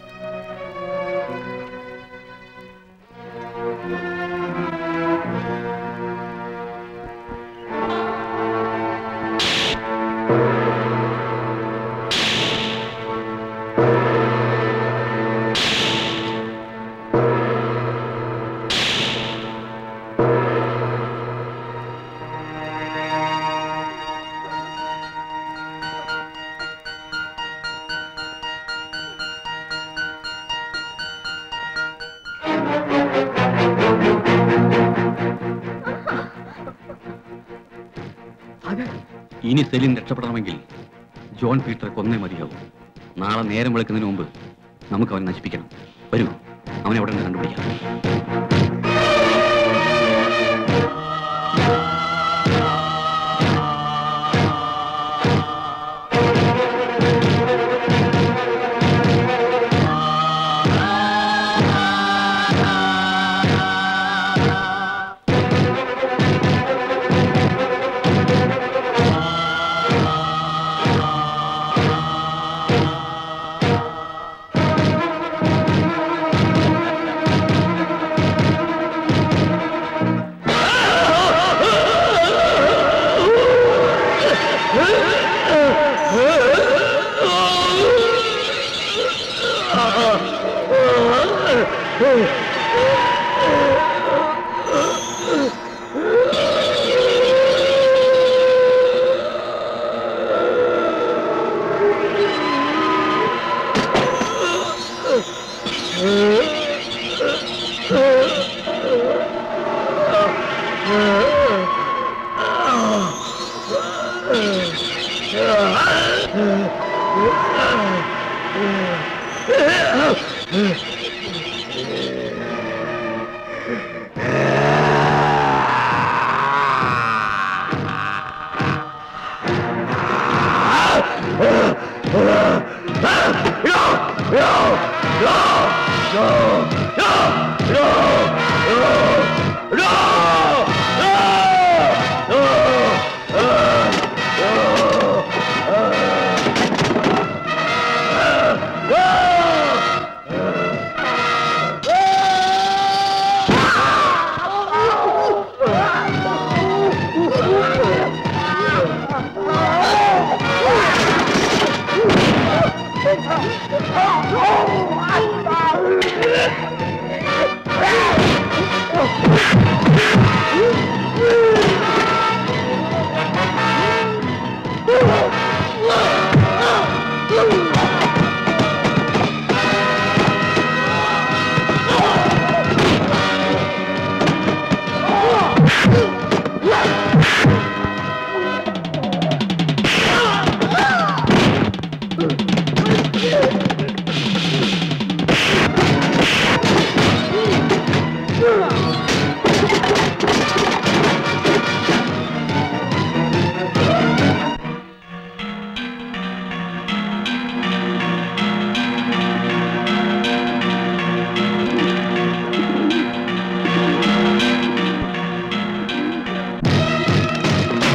ഇനി സെലിൻ രക്ഷപ്പെടണമെങ്കിൽ ജോൺ പീറ്റർ കൊന്നേ മതിയാവും നാളെ നേരം വെളുക്കുന്നതിന് മുമ്പ് നമുക്ക് അവനെ നശിപ്പിക്കണം വരൂ അവനെ അവിടെ നിന്ന് കണ്ടുപിടിക്കാം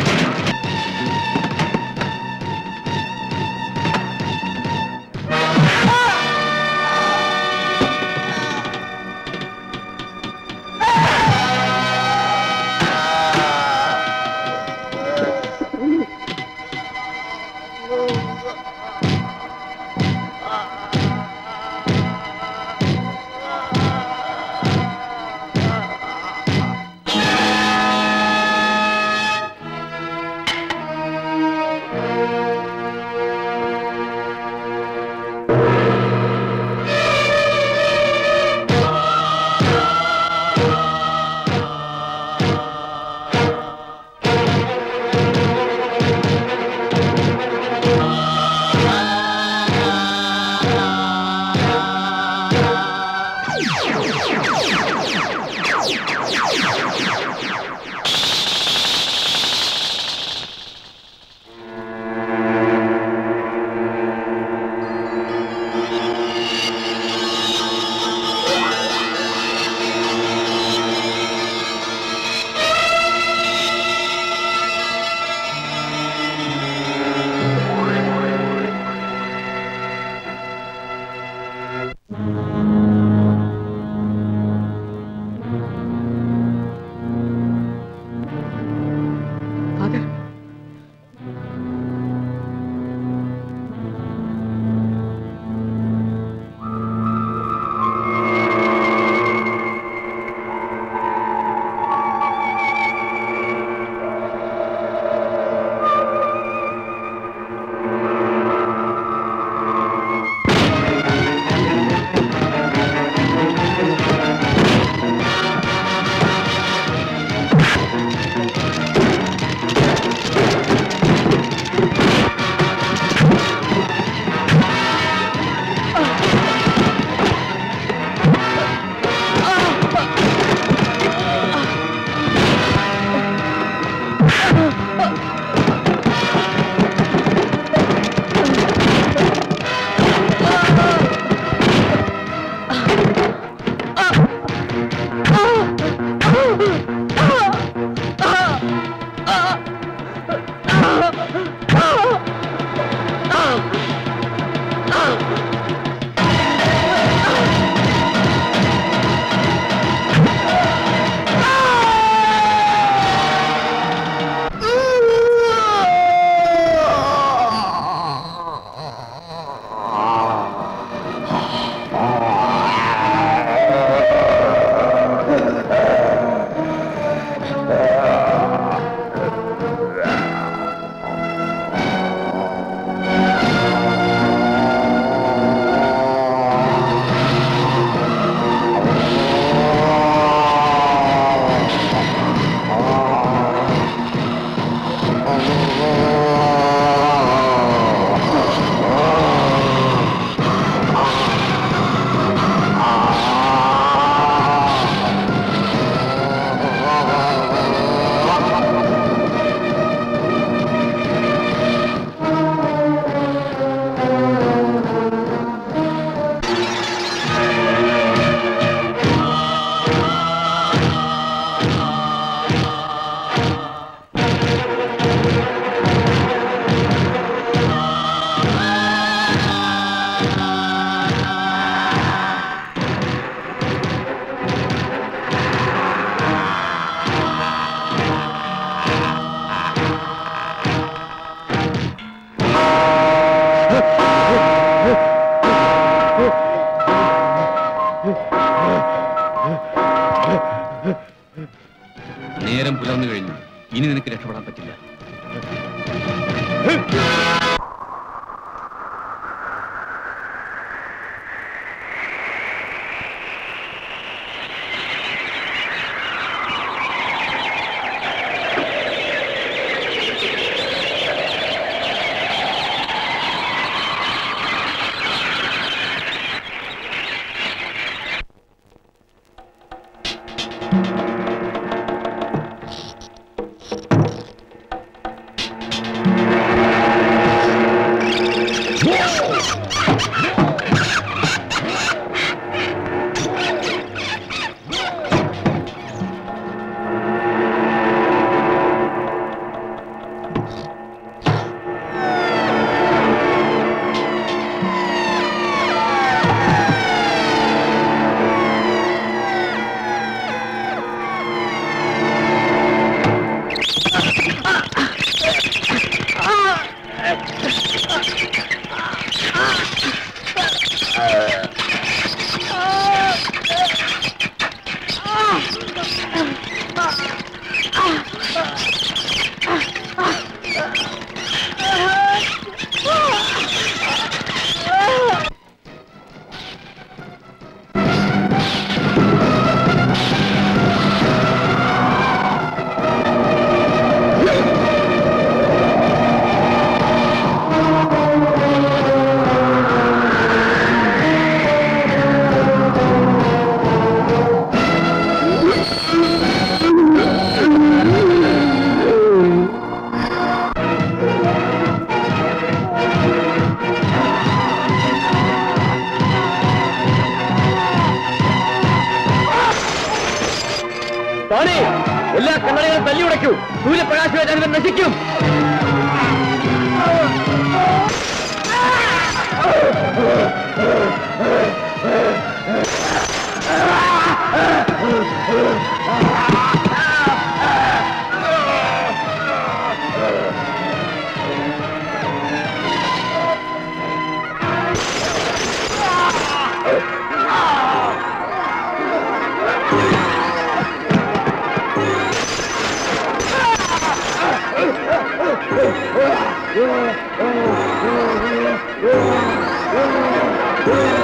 Ah! നേരം പുലർന്നു കഴിഞ്ഞു ഇനി നിനക്ക് രക്ഷപ്പെടാൻ പറ്റില്ല ടോണി എല്ലാ കണ്ണടികളും തല്ലിയുടയ്ക്കൂ സൂര്യപ്രകാശം അതിനെ നശിക്കും Yeah.